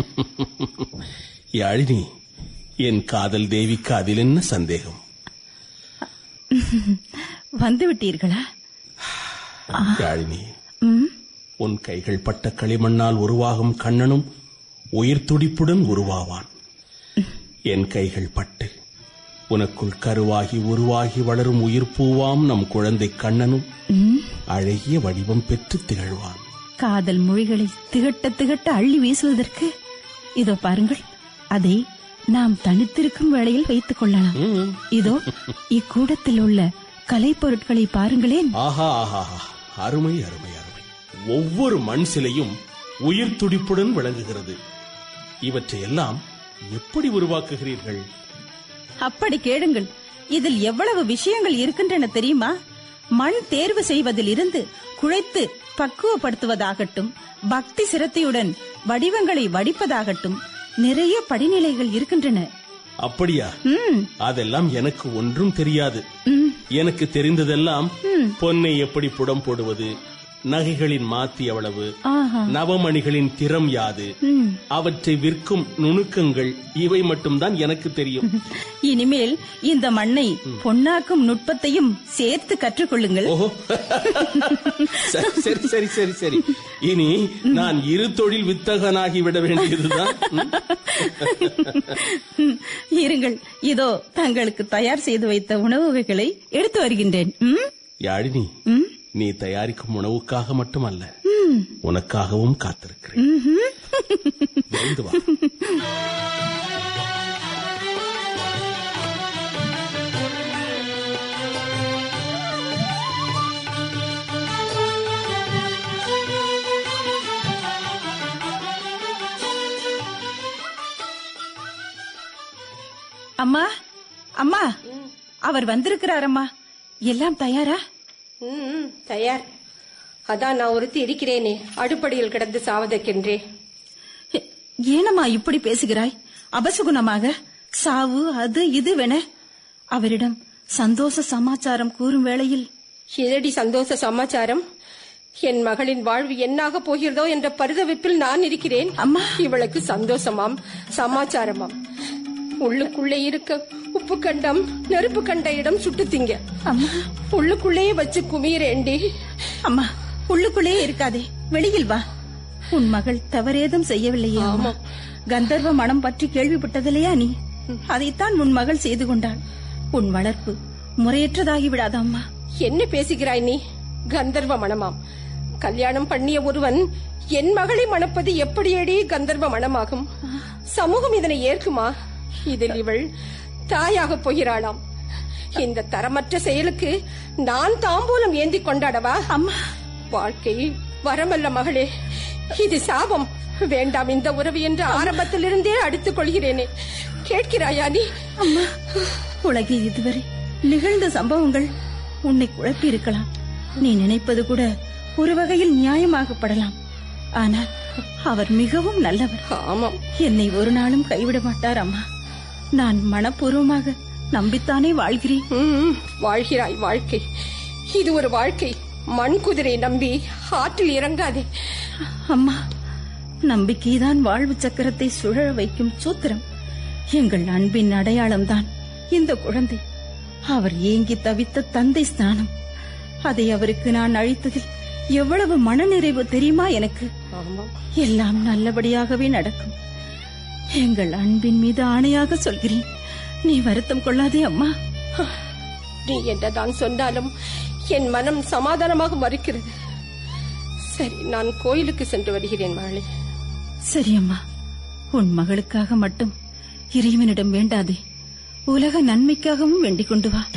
[SPEAKER 2] யாழினி என் காதல் தேவிக்கு அதில் என்ன சந்தேகம்
[SPEAKER 12] வந்து விட்டீர்களா
[SPEAKER 2] யாழினி
[SPEAKER 12] ம்,
[SPEAKER 2] உன் கைகள் பட்ட களிமண்ணால் உருவாகும் கண்ணனும் உயிர் துடிப்புடன் உருவாவான் என் கைகள் பட்டு உனக்குள் கருவாகி உருவாகி வளரும் உயிர் பூவாம் நம் குழந்தை கண்ணனும்
[SPEAKER 12] ம்.
[SPEAKER 2] அழகிய வடிவம் பெற்று திகழ்வான்
[SPEAKER 12] காதல் மொழிகளை திகட்ட திகட்ட அள்ளி வீசுவதற்கு இதோ பாருங்கள் அதை நாம் தனித்திருக்கும் வேளையில் வைத்துக் கொள்ளலாம் இதோ இக்கூடத்தில் உள்ள கலைப்பொருட்களை பாருங்களேன்
[SPEAKER 2] ஆஹா ஆஹா ஆஹா. அருமை அருமை அருமை ஒவ்வொரு மண் சிலையும் உயிர் துடிப்புடன் விளங்குகிறது இவற்றையெல்லாம் எப்படி உருவாக்குகிறீர்கள்
[SPEAKER 12] அப்படி கேளுங்கள் இதில் எவ்வளவு விஷயங்கள் இருக்கின்றன தெரியுமா மண் தேர்வு செய்வதில் இருந்து குழைத்து பக்குவப்படுத்துவதாகட்டும் பக்தி சிரத்தையுடன் வடிவங்களை வடிப்பதாகட்டும் நிறைய படிநிலைகள் இருக்கின்றன
[SPEAKER 2] அப்படியா
[SPEAKER 12] ம்,
[SPEAKER 2] அதெல்லாம் எனக்கு ஒன்றும் தெரியாது
[SPEAKER 12] ம்,
[SPEAKER 2] எனக்கு தெரிந்ததெல்லாம்
[SPEAKER 12] ம்.
[SPEAKER 2] பொன்னை எப்படி புடம் போடுவது நகைகளின் மாத்தி எவ்வளவு
[SPEAKER 12] ஆஹா.
[SPEAKER 2] நவமணிகளின் திறம் யாது
[SPEAKER 12] ம்.
[SPEAKER 2] அவற்றை விற்கும் நுணுக்கங்கள் இவை மட்டும்தான் எனக்கு தெரியும்
[SPEAKER 12] இனிமேல் இந்த மண்ணை பொன்னாக்கும் நுட்பத்தையும் சேர்த்து கற்றுக்கொள்ளுங்கள்
[SPEAKER 2] ஓஹோ சரி சரி சரி சரி சரி இனி நான் இரு தொழில் வித்தகனாகி விட வேண்டியதுதான் ம்?
[SPEAKER 12] ம், இருங்கள் இதோ தங்களுக்கு தயார் செய்து வைத்த உணவு வகைகளை எடுத்து வருகின்றேன் ம்?
[SPEAKER 2] யாழினி
[SPEAKER 12] ம்?
[SPEAKER 2] நீ தயாரிக்கும் உணவுக்காக மட்டுமல்ல
[SPEAKER 12] ம்.
[SPEAKER 2] உனக்காகவும் காத்திருக்கிறேன்
[SPEAKER 12] ம்ஹும்.
[SPEAKER 2] விரைந்து வா
[SPEAKER 12] அம்மா அம்மா அவர் வந்திருக்கிறார் அம்மா எல்லாம் தயாரா
[SPEAKER 13] ம் தயார் அதான் நான் ஒருத்தி இருக்கிறேனே அடுப்படியில் கிடந்து சாவதற்கென்றே
[SPEAKER 12] ஏ- ஏனம்மா இப்படி பேசுகிறாய் அபசுகுணமாக சாவு அது இது வென அவரிடம் சந்தோஷ சமாச்சாரம் கூறும் வேளையில்
[SPEAKER 13] இதடி சந்தோஷ சமாச்சாரம் என் மகளின் வாழ்வு என்னாக போகிறதோ என்ற பரிதவிப்பில் நான் இருக்கிறேன்
[SPEAKER 12] அம்மா
[SPEAKER 13] இவளுக்கு சந்தோஷமாம் சமாச்சாரமாம் உள்ளுக்குள்ளே இருக்க உப்பு கண்டம் நெருப்பு கண்ட இடம் சுட்டு திங்க
[SPEAKER 12] அம்மா
[SPEAKER 13] உள்ளுக்குள்ளேயே வச்சு குமியிறேண்டி
[SPEAKER 12] அம்மா உள்ளுக்குள்ளே இருக்காதே வெளியில் வா உன் மகள் தவறேதும் செய்யவில்லையே அம்மா கந்தர்வ மனம் பற்றி கேள்விப்பட்டதில்லையா நீ அதைத்தான் உன் மகள் செய்து கொண்டாள் உன் வளர்ப்பு முறையற்றதாகி விடாத அம்மா
[SPEAKER 13] என்ன பேசுகிறாய் நீ கந்தர்வ மணமாம் கல்யாணம் பண்ணிய ஒருவன் என் மகளை மணப்பது எப்படியடி கந்தர்வ மணமாகும் சமூகம் இதனை ஏற்குமா இதில் இவள் தாயாக போகிறாளாம் இந்த தரமற்ற செயலுக்கு நான் தாம்பூலம் ஏந்தி கொண்டாடவா
[SPEAKER 12] அம்மா
[SPEAKER 13] வாழ்க்கை வரமல்ல மகளே இது சாபம் வேண்டாம் இந்த உறவு என்று ஆரம்பத்திலிருந்தே அடித்துக் கொள்கிறேனே கேட்கிறாயா நீ
[SPEAKER 12] அம்மா உலகில் இதுவரை நிகழ்ந்த சம்பவங்கள் உன்னை குழப்பி இருக்கலாம் நீ நினைப்பது கூட ஒரு வகையில் நியாயமாகப்படலாம் ஆனால் அவர் மிகவும் நல்லவர்
[SPEAKER 13] ஆமாம்
[SPEAKER 12] என்னை ஒரு நாளும் கைவிட மாட்டார் அம்மா நான் மனப்பூர்வமாக நம்பித்தானே வாழ்கிறேன்
[SPEAKER 13] ம், வாழ்கிறாய் வாழ்க்கை இது ஒரு வாழ்க்கை மண் குதிரை நம்பி ஆற்றில் இறங்காதே
[SPEAKER 12] அம்மா நம்பிக்கைதான் வாழ்வு சக்கரத்தை சுழல வைக்கும் சூத்திரம் எங்கள் அன்பின் அடையாளம்தான் இந்த குழந்தை அவர் ஏங்கி தவித்த தந்தை ஸ்நானம் அதை அவருக்கு நான் அழித்ததில் எவ்வளவு மனநிறைவு தெரியுமா எனக்கு
[SPEAKER 13] ஆமாம்
[SPEAKER 12] எல்லாம் நல்லபடியாகவே நடக்கும் எங்கள் அன்பின் மீது ஆணையாக சொல்கிறேன் நீ வருத்தம் கொள்ளாதே அம்மா
[SPEAKER 13] நீ என்னதான் சொன்னாலும் என் மனம் சமாதானமாக மறுக்கிறது சரி நான் கோயிலுக்கு சென்று வருகிறேன் மகளே
[SPEAKER 12] சரி அம்மா உன் மகளுக்காக மட்டும் இறைவனிடம் வேண்டாதே உலக நன்மைக்காகவும் வேண்டிக் கொண்டு வா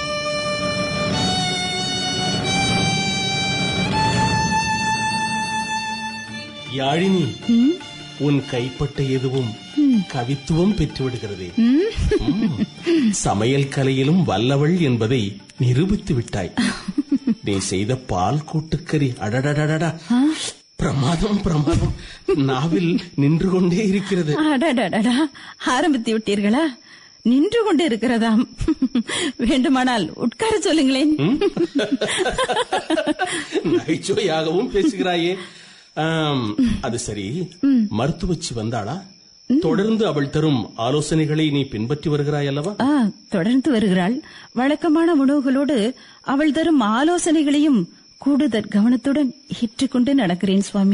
[SPEAKER 2] யாழினி உன் கைப்பட்ட எதுவும் கவித்துவம் பெற்றுவிடுகிறதே ம். சமையல் கலையிலும் வல்லவள் என்பதை நிரூபித்து விட்டாய் நீ செய்த பால் கூட்டுக்கறி அடடடடடா பிரமாதம் பிரமாதம் நாவில் நின்று கொண்டே இருக்கிறது
[SPEAKER 12] அடடடடா ஆரம்பித்து விட்டீர்களா நின்று கொண்டு இருக்கிறதாம் வேண்டுமானால் உட்கார சொல்லுங்களேன்
[SPEAKER 2] நகைச்சுவையாகவும் பேசுகிறாயே ஆம், அது சரி மருத்துவச்சி வந்தாளா தொடர்ந்து அவள் தரும் ஆலோசனைகளை நீ பின்பற்றி வருகிறாய் அல்லவா
[SPEAKER 12] ஆ தொடர்ந்து வருகிறாள் வழக்கமான உணவுகளோடு அவள் தரும் ஆலோசனைகளையும் கூடுதல் கவனத்துடன் ஏற்றுக்கொண்டு நடக்கிறேன் சுவாமி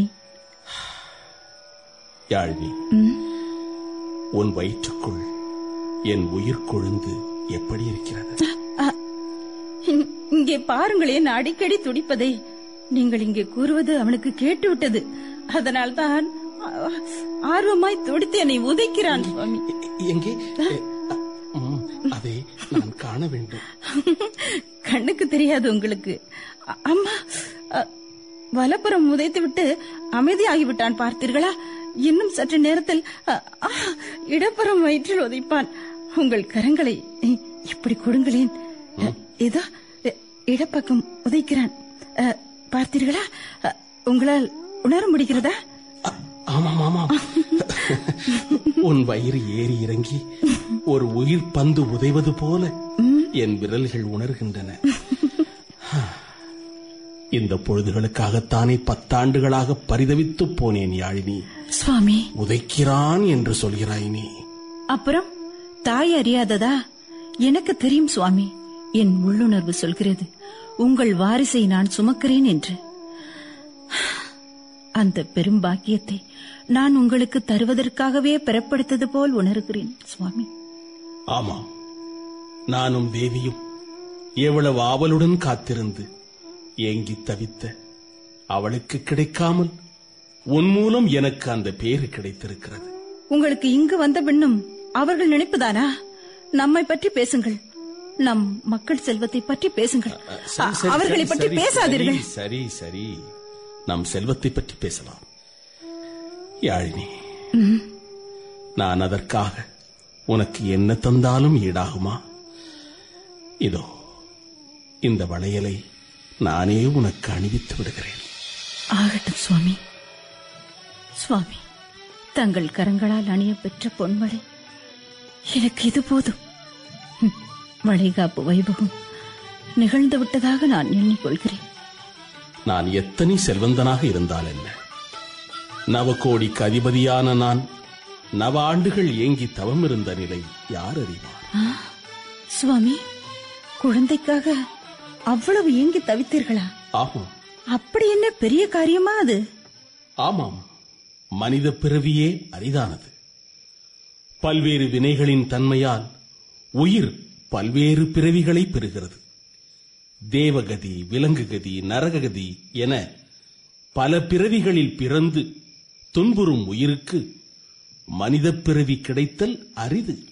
[SPEAKER 2] யாழ்னி உன் வயிற்றுக்குள் என் உயிர் கொழுந்து எப்படி இருக்கிறது
[SPEAKER 12] ஆ, இங்- இங்கே பாருங்களேன் அடிக்கடி துடிப்பதை நீங்கள் இங்கே கூறுவது அவனுக்கு கேட்டுவிட்டது அதனால்தான் ஆ, ஆர்வமாய் துடித்து என்னை உதைக்கிறான் சுவாமி
[SPEAKER 2] எங்கே எ, அ, ம், அதை நான் காண வேண்டும்
[SPEAKER 12] கண்ணுக்கு தெரியாது உங்களுக்கு அ- அம்மா அ, வலப்புறம் உதைத்து விட்டு அமைதியாகிவிட்டான் பார்த்தீர்களா இன்னும் சற்று நேரத்தில் அ, ஆ, இடப்புறம் வயிற்றில் உதைப்பான் உங்கள் கரங்களை இ- இப்படி கொடுங்களேன் அ, இதோ இ- இடப்பக்கம் உதைக்கிறான் அ, பார்த்தீர்களா அ, உங்களால் உணர முடிகிறதா
[SPEAKER 2] ஆமாம் ஆமாம் உன் வயிறு ஏறி இறங்கி ஒரு உயிர் பந்து உதைவது போல என் விரல்கள் உணர்கின்றன இந்த பொழுதுகளுக்காகத்தானே பத்தாண்டுகளாக பரிதவித்து போனேன் யாழினி
[SPEAKER 12] சுவாமி
[SPEAKER 2] உதைக்கிறான் என்று சொல்கிறாய் நீ
[SPEAKER 12] அப்புறம் தாய் அறியாததா எனக்கு தெரியும் சுவாமி என் உள்ளுணர்வு சொல்கிறது உங்கள் வாரிசை நான் சுமக்கிறேன் என்று அந்த பெரும் பாக்கியத்தை நான் உங்களுக்கு தருவதற்காகவே பெறப்படுத்தது போல் உணர்கிறேன் சுவாமி
[SPEAKER 2] ஆமாம் நானும் தேவியும் எவ்வளவு ஆவலுடன் காத்திருந்து ஏங்கி தவித்த அவளுக்கு கிடைக்காமல் உன் மூலம் எனக்கு அந்த பேரு கிடைத்திருக்கிறது
[SPEAKER 12] உங்களுக்கு இங்கு வந்த பின்னும் அவர்கள் நினைப்புதானா நம்மை பற்றி பேசுங்கள் நம் மக்கள் செல்வத்தை பற்றி பேசுங்கள்
[SPEAKER 2] சரி, சரி,
[SPEAKER 12] அவர்களை
[SPEAKER 2] சரி,
[SPEAKER 12] பற்றி
[SPEAKER 2] சரி,
[SPEAKER 12] பேசாதீர்கள்
[SPEAKER 2] சரி, சரி சரி நம் செல்வத்தை பற்றி பேசலாம் யாழினி
[SPEAKER 12] ம்.
[SPEAKER 2] நான் அதற்காக உனக்கு என்ன தந்தாலும் ஈடாகுமா இதோ இந்த வளையலை நானே உனக்கு அணிவித்து விடுகிறேன்
[SPEAKER 12] ஆகட்டும் சுவாமி சுவாமி தங்கள் கரங்களால் அணிய பெற்ற பொன்வளை எனக்கு இது போதும் ஹம், வளைகாப்பு வைபவம் நிகழ்ந்து விட்டதாக நான் எண்ணிக்கொள்கிறேன்
[SPEAKER 2] நான் எத்தனை செல்வந்தனாக இருந்தால் என்ன நவகோடிக்கு அதிபதியான நான் நவ ஆண்டுகள் ஏங்கி தவம் இருந்த நிலை யார் அறிவார்
[SPEAKER 12] ஆ, சுவாமி குழந்தைக்காக அவ்வளவு ஏங்கி தவித்தீர்களா
[SPEAKER 2] ஆமாம்
[SPEAKER 12] அப்படி என்ன பெரிய காரியமா அது
[SPEAKER 2] ஆமாம் மனித பிறவியே அரிதானது பல்வேறு வினைகளின் தன்மையால் உயிர் பல்வேறு பிறவிகளை பெறுகிறது தேவகதி விலங்குகதி நரககதி என பல பிறவிகளில் பிறந்து துன்புறும் உயிருக்கு மனித பிறவி கிடைத்தல் அரிது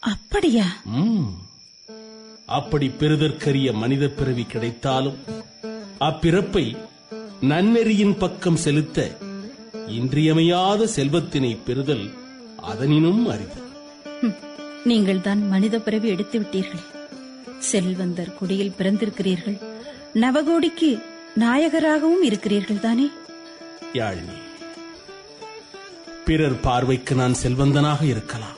[SPEAKER 12] அப்படியா
[SPEAKER 2] ம். அப்படி பெறுதற்கரிய மனித பிறவி கிடைத்தாலும் அப்பிறப்பை நன்னெறியின் பக்கம் செலுத்த இன்றியமையாத செல்வத்தினை பெறுதல் அதனினும் அரிது
[SPEAKER 12] நீங்கள் தான் மனித பிறவி எடுத்து விட்டீர்களே செல்வந்தர் குடியில் பிறந்திருக்கிறீர்கள் நவகோடிக்கு நாயகராகவும் இருக்கிறீர்கள் தானே
[SPEAKER 2] யாழினி பிறர் பார்வைக்கு நான் செல்வந்தனாக இருக்கலாம்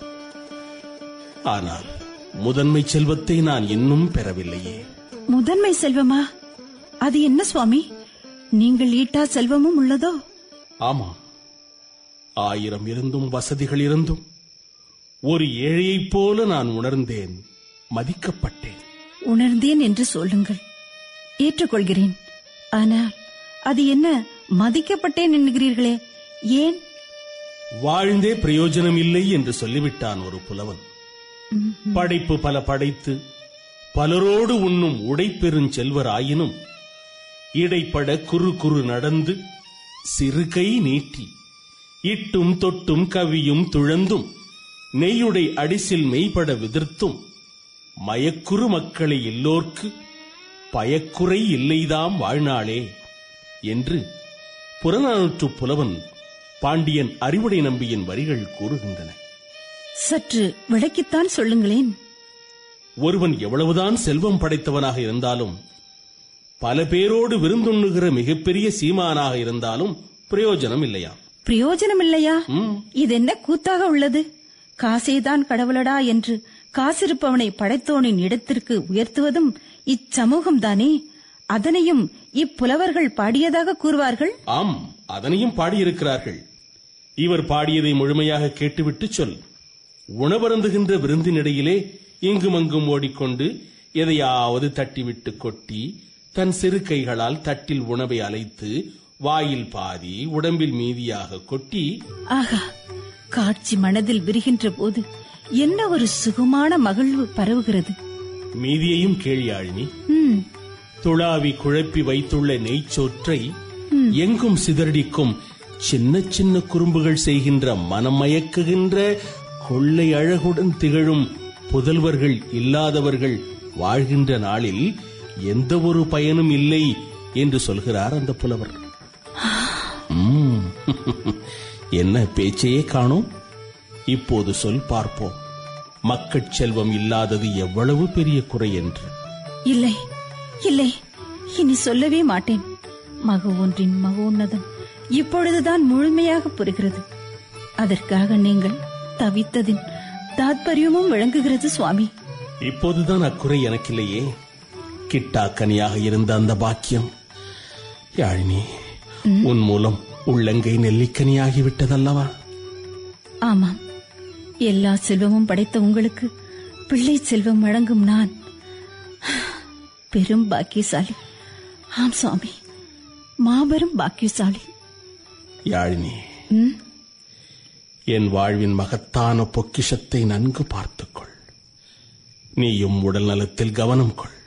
[SPEAKER 2] ஆனால் முதன்மை செல்வத்தை நான் இன்னும் பெறவில்லையே
[SPEAKER 12] முதன்மை செல்வமா அது என்ன சுவாமி நீங்கள் ஈட்டா செல்வமும் உள்ளதோ
[SPEAKER 2] ஆமாம் ஆயிரம் இருந்தும் வசதிகள் இருந்தும் ஒரு ஏழையைப் போல நான் உணர்ந்தேன் மதிக்கப்பட்டேன்
[SPEAKER 12] உணர்ந்தேன் என்று சொல்லுங்கள் ஏற்றுக்கொள்கிறேன் ஆனால் அது என்ன மதிக்கப்பட்டேன் என்கிறீர்களே ஏன்
[SPEAKER 2] வாழ்ந்தே பிரயோஜனம் இல்லை என்று சொல்லிவிட்டான் ஒரு புலவன் படைப்பு பல படைத்து பலரோடு உண்ணும் உடைப்பெருஞ் செல்வராயினும் இடைப்பட குறு குறு நடந்து சிறு கை நீட்டி இட்டும் தொட்டும் கவியும் துழந்தும் நெய்யுடை அடிசில் மெய்பட விதிர்த்தும் மயக்குறு மக்களை எல்லோர்க்கு பயக்குறை இல்லைதாம் வாழ்நாளே என்று புறநானூற்று புலவன் பாண்டியன் அறிவுடை நம்பியின் வரிகள் கூறுகின்றன
[SPEAKER 12] சற்று விளக்கித்தான் சொல்லுங்களேன்
[SPEAKER 2] ஒருவன் எவ்வளவுதான் செல்வம் படைத்தவனாக இருந்தாலும் பல பேரோடு விருந்துண்ணுகிற மிகப்பெரிய சீமானாக இருந்தாலும் பிரயோஜனம் இல்லையா
[SPEAKER 12] பிரயோஜனம் இல்லையா இது என்ன கூத்தாக உள்ளது காசேதான் கடவுளடா என்று காசிருப்பவனை படைத்தோனின் இடத்திற்கு உயர்த்துவதும் இச்சமூகம் தானே அதனையும் இப்புலவர்கள் பாடியதாக கூறுவார்கள்
[SPEAKER 2] ஆம் அதனையும் பாடியிருக்கிறார்கள் இவர் பாடியதை முழுமையாக கேட்டுவிட்டு சொல் உணவருந்துகின்ற விருந்தினிடையிலே இங்குமங்கும் ஓடிக்கொண்டு எதையாவது தட்டிவிட்டு கொட்டி தன் சிறு கைகளால் தட்டில் உணவை அலைத்து வாயில் பாதி உடம்பில் மீதியாக கொட்டி
[SPEAKER 12] ஆகா காட்சி மனதில் விரிகின்ற போது என்ன ஒரு சுகமான மகிழ்வு பரவுகிறது
[SPEAKER 2] மீதியையும் கேளியாழினி
[SPEAKER 12] ம்,
[SPEAKER 2] துளாவி குழப்பி வைத்துள்ள நெய்ச்சோற்றை எங்கும் சிதறடிக்கும் சின்ன சின்ன குறும்புகள் செய்கின்ற மனம் மயக்குகின்ற கொள்ளை அழகுடன் திகழும் புதல்வர்கள் இல்லாதவர்கள் வாழ்கின்ற நாளில் எந்த ஒரு பயனும் இல்லை என்று சொல்கிறார் அந்த புலவர் ம். என்ன பேச்சையே காணோம் இப்போது சொல் பார்ப்போம் மக்கட் செல்வம் இல்லாதது எவ்வளவு பெரிய குறை என்று
[SPEAKER 12] இல்லை இல்லை இனி சொல்லவே மாட்டேன் மக ஒன்றின் மகோன்னதம் இப்பொழுதுதான் முழுமையாக புரிகிறது அதற்காக நீங்கள் தவித்ததின் தாத்பரியமும் விளங்குகிறது சுவாமி
[SPEAKER 2] இப்போதுதான் அக்குறை எனக்கில்லையே கிட்டாக்கனியாக இருந்த அந்த பாக்கியம் யாழினி உன் மூலம் உள்ளங்கை நெல்லிக்கனியாகிவிட்டதல்லவா
[SPEAKER 12] ஆமாம் எல்லா செல்வமும் படைத்த உங்களுக்கு பிள்ளை செல்வம் வழங்கும் நான் பெரும் பாக்கியசாலி ஆம் சுவாமி மாபெரும் பாக்கியசாலி
[SPEAKER 2] யாழினி
[SPEAKER 12] ம்,
[SPEAKER 2] என் வாழ்வின் மகத்தான பொக்கிஷத்தை நன்கு பார்த்துக்கொள் நீயும் உடல் நலத்தில் கவனம் கொள்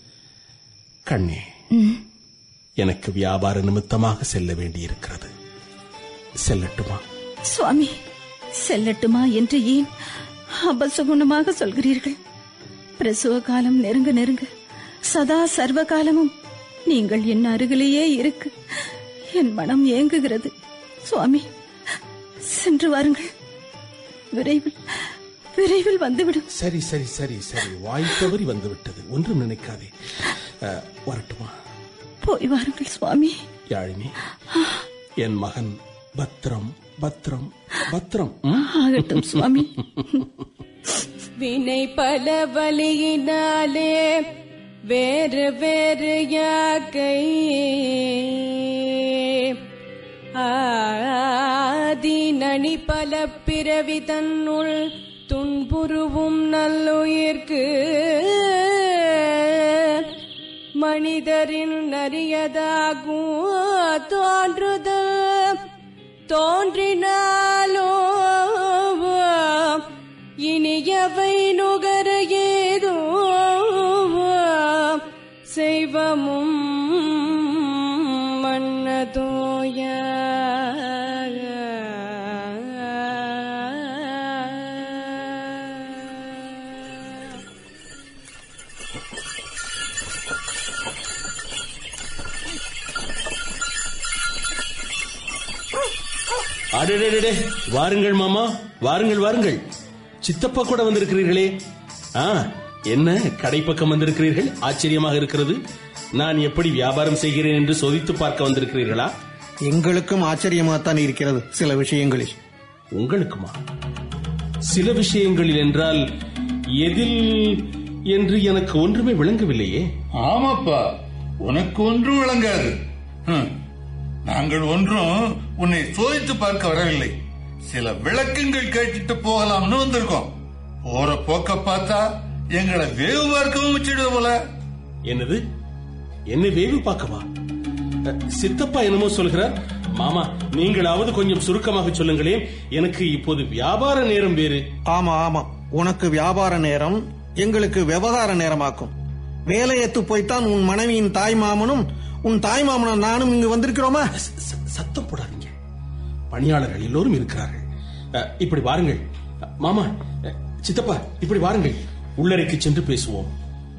[SPEAKER 2] கண்ணே
[SPEAKER 12] ம்.
[SPEAKER 2] எனக்கு வியாபார நிமித்தமாக செல்ல வேண்டியிருக்கிறது செல்லட்டுமா
[SPEAKER 12] சுவாமி செல்லட்டுமா என்று ஏன் அபசகுணமாக சொல்கிறீர்கள் பிரசவ காலம் நெருங்க நெருங்க சதா சர்வ காலமும் நீங்கள் என் அருகிலேயே இருக்கு என் மனம் ஏங்குகிறது சுவாமி சென்று வாருங்கள் விரைவில் விரைவில் வந்துவிடும்
[SPEAKER 2] சரி சரி சரி சரி வாய் தவறி வந்து விட்டது ஒன்றும் நினைக்காதே அஹ், வரட்டுமா
[SPEAKER 12] போய் வாருங்கள் சுவாமி
[SPEAKER 2] யாழினி என் மகன் பத்ரம் பத்ரம் பத்ரம் ம்?
[SPEAKER 12] ஆகட்டும் சுவாமி
[SPEAKER 8] வினை பல வழியினாலே வேறு வேறு யாக்கை ஆதி நனி பல பிறவி தன்னுள் துன்புருவும் நல்லுயிர்க்கு மனிதரின் நரியதாகும் தோன்றுதல் தோன்றினாலோ இனியவை நுகர ஏதோ செய்வமும் மன்னதோய
[SPEAKER 2] அடடடடே வாருங்கள் மாமா வாருங்கள் வாருங்கள் சித்தப்பா கூட வந்திருக்கிறீர்களே ஆ என்ன கடை பக்கம் வந்திருக்கிறீர்கள் ஆச்சரியமாக இருக்கிறது நான் எப்படி வியாபாரம் செய்கிறேன் என்று சோதித்து பார்க்க வந்திருக்கிறீர்களா
[SPEAKER 14] எங்களுக்கும் ஆச்சரியமாகத்தான் இருக்கிறது சில விஷயங்களில்
[SPEAKER 2] உங்களுக்குமா சில விஷயங்களில் என்றால் எதில் என்று எனக்கு ஒன்றுமே விளங்கவில்லையே
[SPEAKER 15] ஆமாப்பா உனக்கு ஒன்றும் விளங்காது ஹம். நாங்கள் ஒன்றும் உன்னை சோதித்து பார்க்க வரவில்லை சில விளக்கங்கள் கேட்டுட்டு போகலாம்னு வந்திருக்கோம் போற போக்க பார்த்தா எங்களை வேவு பார்க்கவும் வச்சிடுது போல
[SPEAKER 2] என்னது என்ன வேவு பார்க்கவா அ, சித்தப்பா என்னமோ சொல்கிறார் மாமா நீங்களாவது கொஞ்சம் சுருக்கமாக சொல்லுங்களேன் எனக்கு இப்போது வியாபார நேரம் வேறு
[SPEAKER 14] ஆமா ஆமா உனக்கு வியாபார நேரம் எங்களுக்கு விவகார நேரமாக்கும் வேலையத்து போய்த்தான் உன் மனைவியின் தாய் மாமனும் உன் தாய் மாமனும் நானும் இங்கு வந்திருக்கிறோமா
[SPEAKER 2] சத்தம் போடாதீங்க பணியாளர்கள் எல்லோரும் இருக்கிறார்கள் அ, இப்படி வாருங்கள் அ, மாமா அ, சித்தப்பா இப்படி வாருங்கள் உள்ளறைக்கு சென்று பேசுவோம்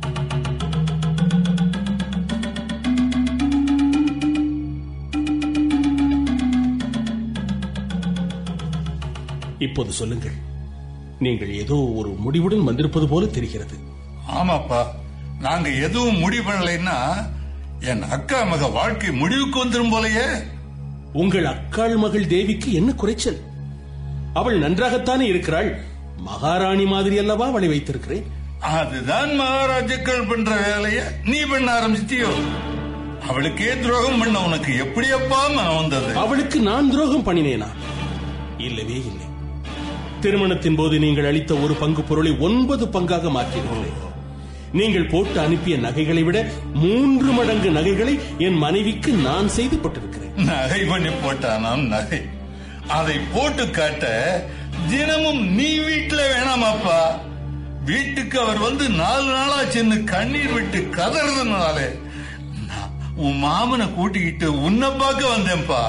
[SPEAKER 2] இப்போது சொல்லுங்கள் நீங்கள் ஏதோ ஒரு முடிவுடன் வந்திருப்பது போல தெரிகிறது
[SPEAKER 15] ஆமாப்பா நாங்க எதுவும் முடிவு பண்ணலைன்னா என் அக்கா மக வாழ்க்கை முடிவுக்கு வந்துரும் போலயே
[SPEAKER 2] உங்கள் அக்காள் மகள் தேவிக்கு என்ன குறைச்சல் அவள் நன்றாகத்தானே இருக்கிறாள் மகாராணி மாதிரி அல்லவா அவளை வைத்திருக்கிறேன்
[SPEAKER 15] அதுதான் மகாராஜாக்கள் பண்ற வேலைய நீ பண்ண ஆரம்பிச்சிட்டியோ அவளுக்கே துரோகம் பண்ண உனக்கு எப்படியப்பா மனம் வந்தது
[SPEAKER 2] அவளுக்கு நான் துரோகம் பண்ணினேனா இல்லவே இல்லை திருமணத்தின் போது நீங்கள் அளித்த ஒரு பங்கு பொருளை ஒன்பது பங்காக மாற்றினீர்கள் நீங்கள் போட்டு அனுப்பிய நகைகளை விட மூன்று மடங்கு நகைகளை என் மனைவிக்கு நான் செய்து போட்டிருக்கிறேன்
[SPEAKER 15] நகை பண்ணி போட்டானாம் நகை அதை போட்டு காட்ட தினமும் நீ வீட்டுல வேணாமாப்பா வீட்டுக்கு அவர் வந்து நாலு நாளா சென்னு கண்ணீர் விட்டு கதறதுனாலே நான் உன் மாமனை கூட்டிக்கிட்டு உன்னை பார்க்க வந்தேன்ப்பா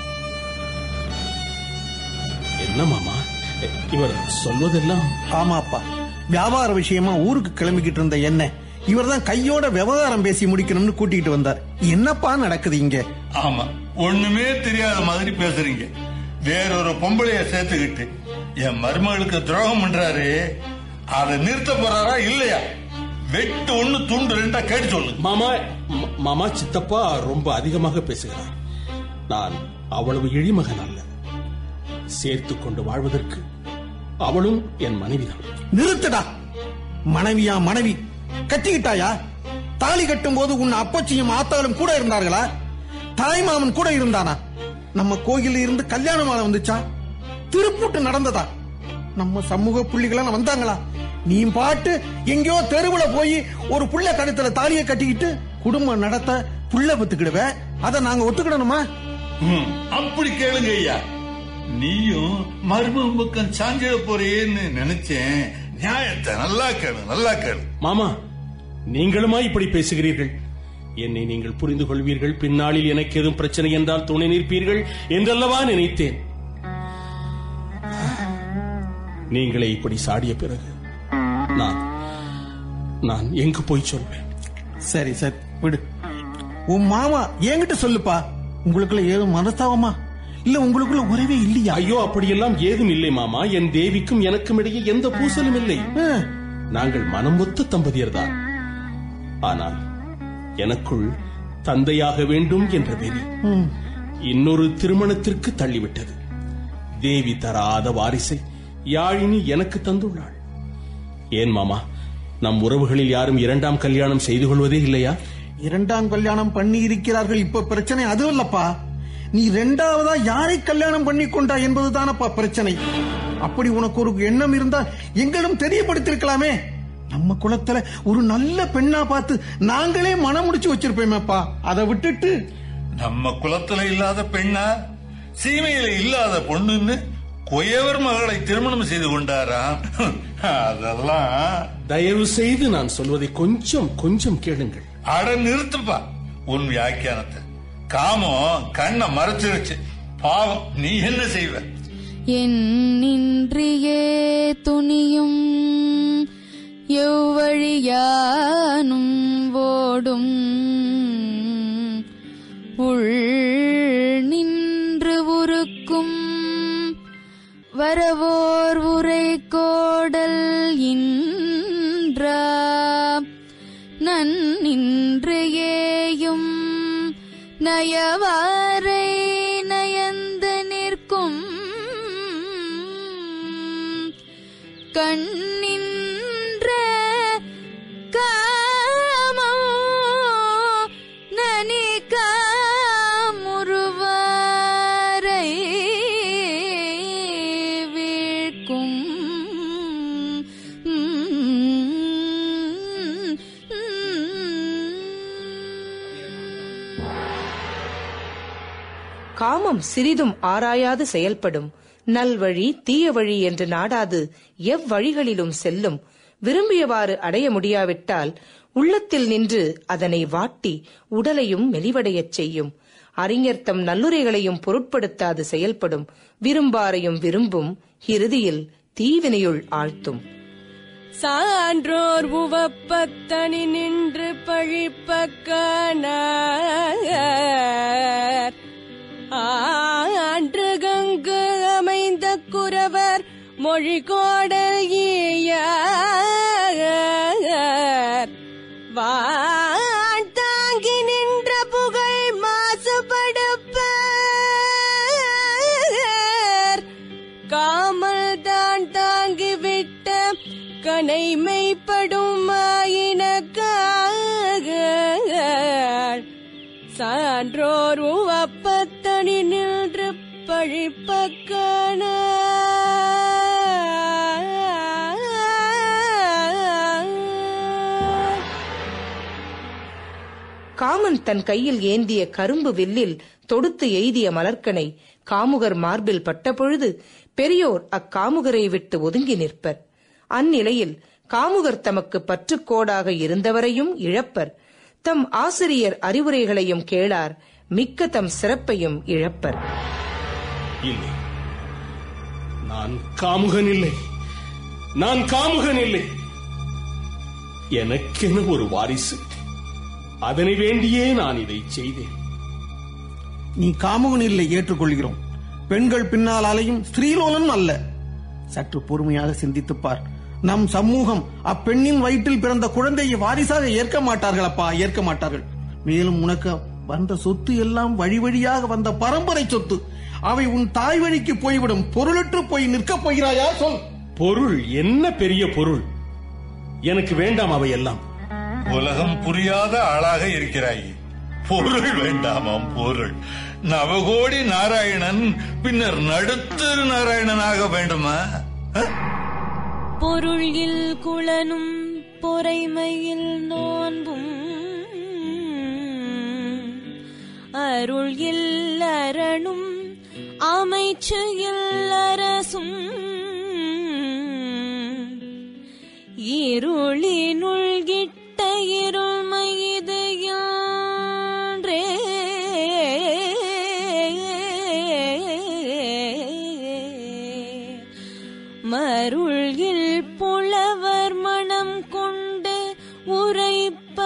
[SPEAKER 2] என்ன மாமா இவர் சொல்வதெல்லாம்
[SPEAKER 14] ஆமாப்பா வியாபார விஷயமா ஊருக்கு கிளம்பிக்கிட்டு இருந்த என்ன இவர்தான் கையோட விவகாரம் பேசி முடிக்கணும்னு கூட்டிட்டு வந்தார் என்னப்பா நடக்குது இங்க
[SPEAKER 15] ஆமா ஒண்ணுமே தெரியாத மாதிரி பேசுறீங்க வேறொரு பொம்பளைய சேர்த்துக்கிட்டு என் மருமகளுக்கு துரோகம் பண்றாரு அதை நிறுத்த போறாரா இல்லையா வெட்டு ஒண்ணு துண்டு ரெண்டா கேட்டு சொல்லு
[SPEAKER 2] மாமா ம- மாமா சித்தப்பா ரொம்ப அதிகமாக பேசுகிறார் நான் அவ்வளவு இழிமகன் அல்ல சேர்த்து கொண்டு வாழ்வதற்கு அவளும் என் மனைவிதான்
[SPEAKER 14] நிறுத்துடா மனைவியா மனைவி கத்திக்கிட்டாயா தாலி கட்டும் போது உன் அப்பச்சியும் ஆத்தாலும் கூட இருந்தார்களா தாய்மாமன் கூட இருந்தானா நம்ம கோயில்ல இருந்து கல்யாணமாக வந்துச்சா திருப்பூட்டு நடந்ததா நம்ம சமூக புள்ளிகளெல்லாம் வந்தாங்களா நீ பாட்டு எங்கேயோ தெருவுல போய் ஒரு புள்ள கழுத்துல தாலியை கட்டிக்கிட்டு குடும்பம் நடத்த புள்ள பத்துக்கிடுவ அதை நாங்க ஒத்துக்கிடணுமா
[SPEAKER 15] ம், அப்படி கேளுங்க ஐயா நீயும் மருமகன் பக்கம் சாஞ்சிட போறேன்னு நினைச்சேன் நியாயத்தை நல்லா கேளு நல்லா கேளு
[SPEAKER 2] மாமா நீங்களுமா இப்படி பேசுகிறீர்கள் என்னை நீங்கள் புரிந்து கொள்வீர்கள் பின்னாளில் எனக்கு எதுவும் பிரச்சனை என்றால் துணை நிற்பீர்கள் என்றல்லவா நினைத்தேன் நீங்களே இப்படி சாடிய பிறகு நான் நான் எங்கு போய் சொல்வேன்
[SPEAKER 14] சரி சரி விடு உன் மாமா என்கிட்ட சொல்லுப்பா உங்களுக்குள்ள ஏதும் மனஸ்தாபமா இல்ல உங்களுக்குள்ள உறவே இல்லையா
[SPEAKER 2] ஐயோ அப்படியெல்லாம் ஏதும் இல்லை மாமா என் தேவிக்கும் எனக்கும் இடையே எந்த பூசலும் இல்லை நாங்கள் மனமொத்த தம்பதியர் தான் ஆனால் எனக்குள் தந்தையாக வேண்டும் என்ற வெறி
[SPEAKER 14] ம்.
[SPEAKER 2] இன்னொரு திருமணத்திற்கு தள்ளிவிட்டது தேவி தராத வாரிசை யாழினி எனக்கு தந்துள்ளாள் ஏன் மாமா நம் உறவுகளில் யாரும் இரண்டாம் கல்யாணம் செய்து கொள்வதே இல்லையா
[SPEAKER 14] இரண்டாம் கல்யாணம் பண்ணி இருக்கிறார்கள் இப்ப பிரச்சனை அது இல்லப்பா நீ ரெண்டாவதா யாரை கல்யாணம் பண்ணி கொண்டா என்பதுதானப்பா பிரச்சனை அப்படி உனக்கு ஒரு எண்ணம் இருந்தால் எங்களும் தெரியப்படுத்திருக்கலாமே நம்ம குலத்துல ஒரு நல்ல பெண்ணா பார்த்து நாங்களே மனம் முடிச்சு வச்சிருப்போமேப்பா அதை விட்டுட்டு
[SPEAKER 15] நம்ம குலத்துல இல்லாத பெண்ணா சீமையில இல்லாத பொண்ணுன்னு கொயவர் மகளை திருமணம் செய்து கொண்டாராம் அதெல்லாம்
[SPEAKER 2] தயவு செய்து நான் சொல்வதை கொஞ்சம் கொஞ்சம் கேளுங்கள்
[SPEAKER 15] அட நிறுத்துப்பா உன் வியாக்கியானத்தை காமம் கண்ணை மறைச்சிருச்சு பாவம் நீ என்ன செய்வ
[SPEAKER 4] என்னின்றியே துணியும் எவ்வழியானும் ஓடும் உள் நின்று உருக்கும் வரவோர் உரை கோடல் இன்றா நன்னின்றையேயும் நயவாரை நயந்து நிற்கும் கண்ணின்ற காமோ நனிகா முருவாரை வீழ்க்கும்
[SPEAKER 9] காமம் சிறிதும் ஆராயாது செயல்படும் நல்வழி தீய வழி என்று நாடாது எவ்வழிகளிலும் செல்லும் விரும்பியவாறு அடைய முடியாவிட்டால் உள்ளத்தில் நின்று அதனை வாட்டி உடலையும் மெலிவடையச் செய்யும் அறிஞர் தம் நல்லுரைகளையும் பொருட்படுத்தாது செயல்படும் விரும்பாரையும் விரும்பும் இறுதியில் தீவினையுள் ஆழ்த்தும்
[SPEAKER 8] சான்றோர் உவப்பத்தனி நின்று பழிப்பக்கானார் ஆன்று கங்கு அமைந்த குறவர் மொழி கோடல் ஈயார் வான் தாங்கி நின்ற புகழ் மாசுபடுப்ப காமல் தான் தாங்கி விட்ட கனை மெய்ப்படும் ஆயினக்காக சான்றோர் அப்பத்தனி நின்று பழிப்பக்கன
[SPEAKER 9] காமன் தன் கையில் ஏந்திய கரும்பு வில்லில் தொடுத்து எய்திய மலர்க்கனை காமுகர் மார்பில் பட்டபொழுது பெரியோர் அக்காமுகரை விட்டு ஒதுங்கி நிற்பர் அந்நிலையில் காமுகர் தமக்கு பற்றுக்கோடாக இருந்தவரையும் இழப்பர் தம் ஆசிரியர் அறிவுரைகளையும் கேளார் மிக்க தம் சிறப்பையும் இழப்பர்
[SPEAKER 2] இல்லை நான் காமுகன் இல்லை நான் காமுகன் இல்லை எனக்கென ஒரு வாரிசு அதனை வேண்டியே நான் இதை செய்தேன்
[SPEAKER 14] நீ காமுகன் இல்லை ஏற்றுக்கொள்கிறோம் பெண்கள் பின்னால் அலையும் ஸ்ரீலோலன் அல்ல சற்று பொறுமையாக சிந்தித்துப் பார் நம் சமூகம் அப்பெண்ணின் வயிற்றில் பிறந்த குழந்தையை வாரிசாக ஏற்க மாட்டார்கள் அப்பா ஏற்க மாட்டார்கள் மேலும் உனக்கு வந்த சொத்து எல்லாம் வழி வழியாக வந்த பரம்பரை சொத்து அவை உன் தாய் வழிக்கு போய்விடும் பொருளற்று போய் நிற்கப் போகிறாயா சொல்
[SPEAKER 2] பொருள் என்ன பெரிய பொருள் எனக்கு வேண்டாம் அவையெல்லாம்
[SPEAKER 15] உலகம் புரியாத ஆளாக இருக்கிறாய் பொருள் வேண்டாமாம் பொருள் நவகோடி நாராயணன் பின்னர் நடுத்தரு நாராயணனாக வேண்டுமா அஹ்?
[SPEAKER 16] பொருளில் குளனும் பொறைமையில் நோன்பும் அருள் இல்லரணும் அமைச்சு இல்லரசும் இருளினுள்கிட்ட இருள்மை இது யான்றே மருள்கில் புலவர் மனம் கொண்டு உரைப்ப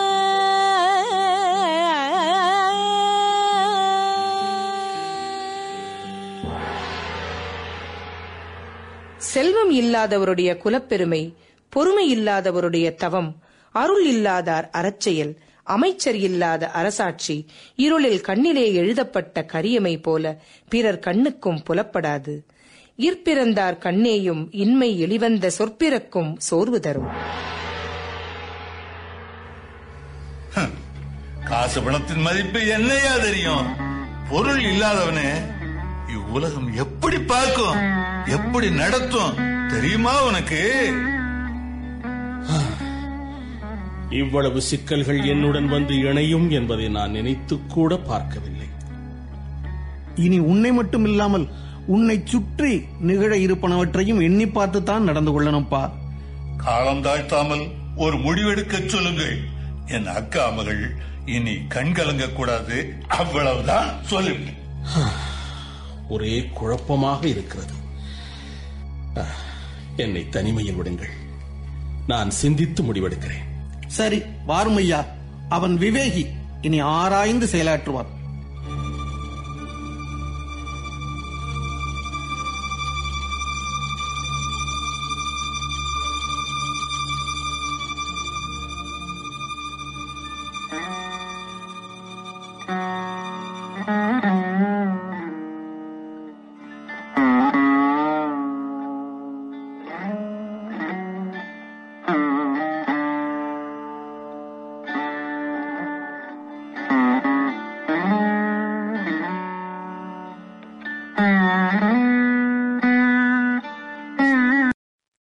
[SPEAKER 9] செல்வம் இல்லாதவருடைய குலப்பெருமை பொறுமை இல்லாதவருடைய தவம் அருள் இல்லாதார் அறச்செயல் அமைச்சர் இல்லாத அரசாட்சி இருளில் கண்ணிலே எழுதப்பட்ட கரியமை போல பிறர் கண்ணுக்கும் புலப்படாது இற்பிறந்தார் கண்ணேயும் இன்மை எளிவந்த சொற்பிறக்கும் சோர்வு தரும்
[SPEAKER 15] காசு பணத்தின் மதிப்பு என்னையா தெரியும் பொருள் இல்லாதவனே இவ்வுலகம் எப்படி பார்க்கும் எப்படி நடத்தும் தெரியுமா உனக்கு
[SPEAKER 2] இவ்வளவு சிக்கல்கள் என்னுடன் வந்து இணையும் என்பதை நான் நினைத்துக் கூட பார்க்கவில்லை
[SPEAKER 14] இனி உன்னை மட்டும் இல்லாமல் உன்னை சுற்றி நிகழ இருப்பனவற்றையும் எண்ணி பார்த்துத்தான் நடந்து கொள்ளணும்ப்பா
[SPEAKER 15] காலம் தாழ்த்தாமல் ஒரு முடிவெடுக்க சொல்லுங்கள் என் அக்கா மகள் இனி கண் கலங்க கூடாது அவ்வளவுதான் சொல்லுங்கள்
[SPEAKER 2] ஒரே குழப்பமாக இருக்கிறது ஆ, என்னை தனிமையில் விடுங்கள் நான் சிந்தித்து முடிவெடுக்கிறேன்
[SPEAKER 14] சரி வாரும் ஐயா அவன் விவேகி இனி ஆராய்ந்து செயலாற்றுவான்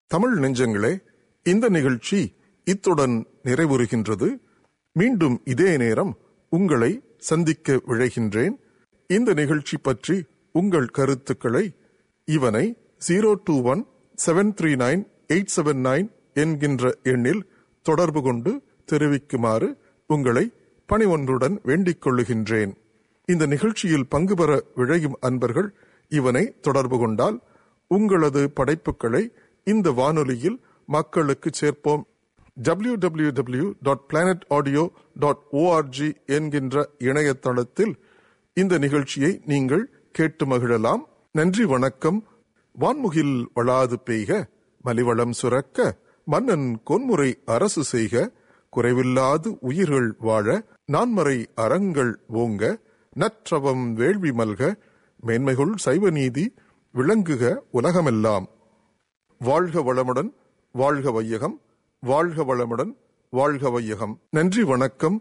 [SPEAKER 3] தமிழ் நெஞ்சங்களே இந்த நிகழ்ச்சி இத்துடன் நிறைவுறுகின்றது மீண்டும் இதே நேரம் உங்களை சந்திக்க விழைகின்றேன் இந்த நிகழ்ச்சி பற்றி உங்கள் கருத்துக்களை இவனை zero two one seven three nine eight seven nine என்கின்ற எண்ணில் தொடர்பு கொண்டு தெரிவிக்குமாறு உங்களை பணிவொன்றுடன் வேண்டிக் கொள்ளுகின்றேன் இந்த நிகழ்ச்சியில் பங்கு பெற விழையும் அன்பர்கள் இவனை தொடர்பு கொண்டால் உங்களது படைப்புகளை இந்த வானொலியில் மக்களுக்கு சேர்ப்போம் W W W dot planet audio dot O R G என்கின்ற இணையதளத்தில் இந்த நிகழ்ச்சியை நீங்கள் கேட்டு மகிழலாம் நன்றி வணக்கம் வான்முகில் வளாது பெய்க மலிவளம் சுரக்க மன்னன் கொன்முறை அரசு செய்க குறைவில்லாது உயிர்கள் வாழ நான்மறை அறங்கள் ஓங்க நற்றவம் வேள்வி மல்க மேன்மைகுள் சைவ நீதி விளங்குக உலகமெல்லாம் வாழ்க வளமுடன் வாழ்க வையகம் வாழ்க வளமுடன் வாழ்க வையகம் நன்றி வணக்கம்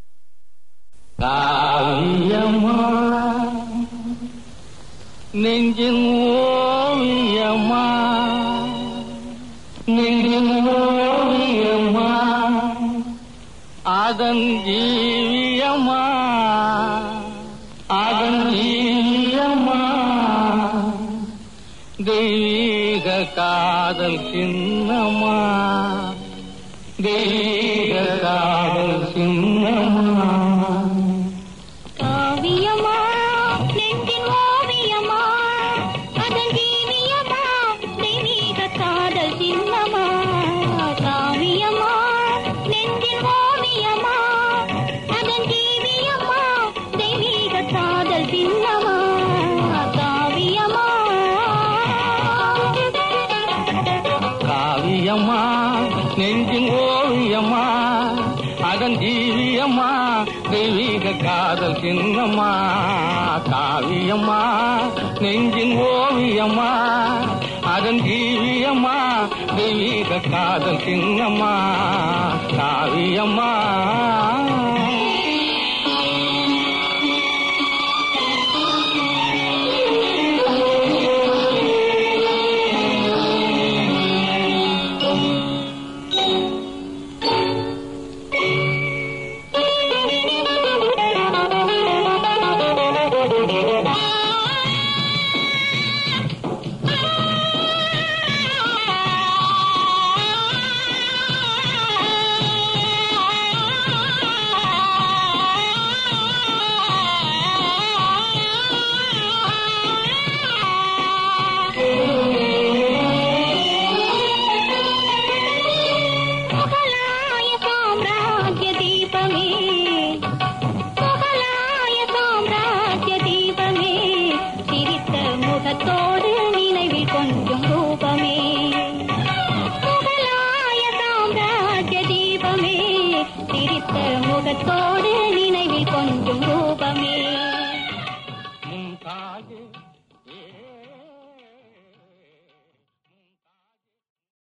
[SPEAKER 17] காவியமா நெஞ்சின் ஓவியமா நெஞ்சின் ஓவியமா அதன் ஜீவியமா அதன் ஜீவியமா தெய்வீக காதல் சின்னமா தெய்வீக காதல் சின்னமா
[SPEAKER 16] காவியமா நெஞ்சின் ஓவியமா அதன் ஜீவியமா தெய்வீக காதல் சின்னமா காவியமா நெஞ்சின் ஓவியமா அதன் ஜீவியமா தெய்வீக காதல் சின்னமா காவியமா
[SPEAKER 17] காவியமா நெஞ்சின் ஓவியமா அதன் ஜீவியமா தெய்வீக காதல் சின்னமா காவியமா நெஞ்சின் ஓவியமா அதன் ஜீவியமா தெய்வீக காதல் சின்னமா காவியமா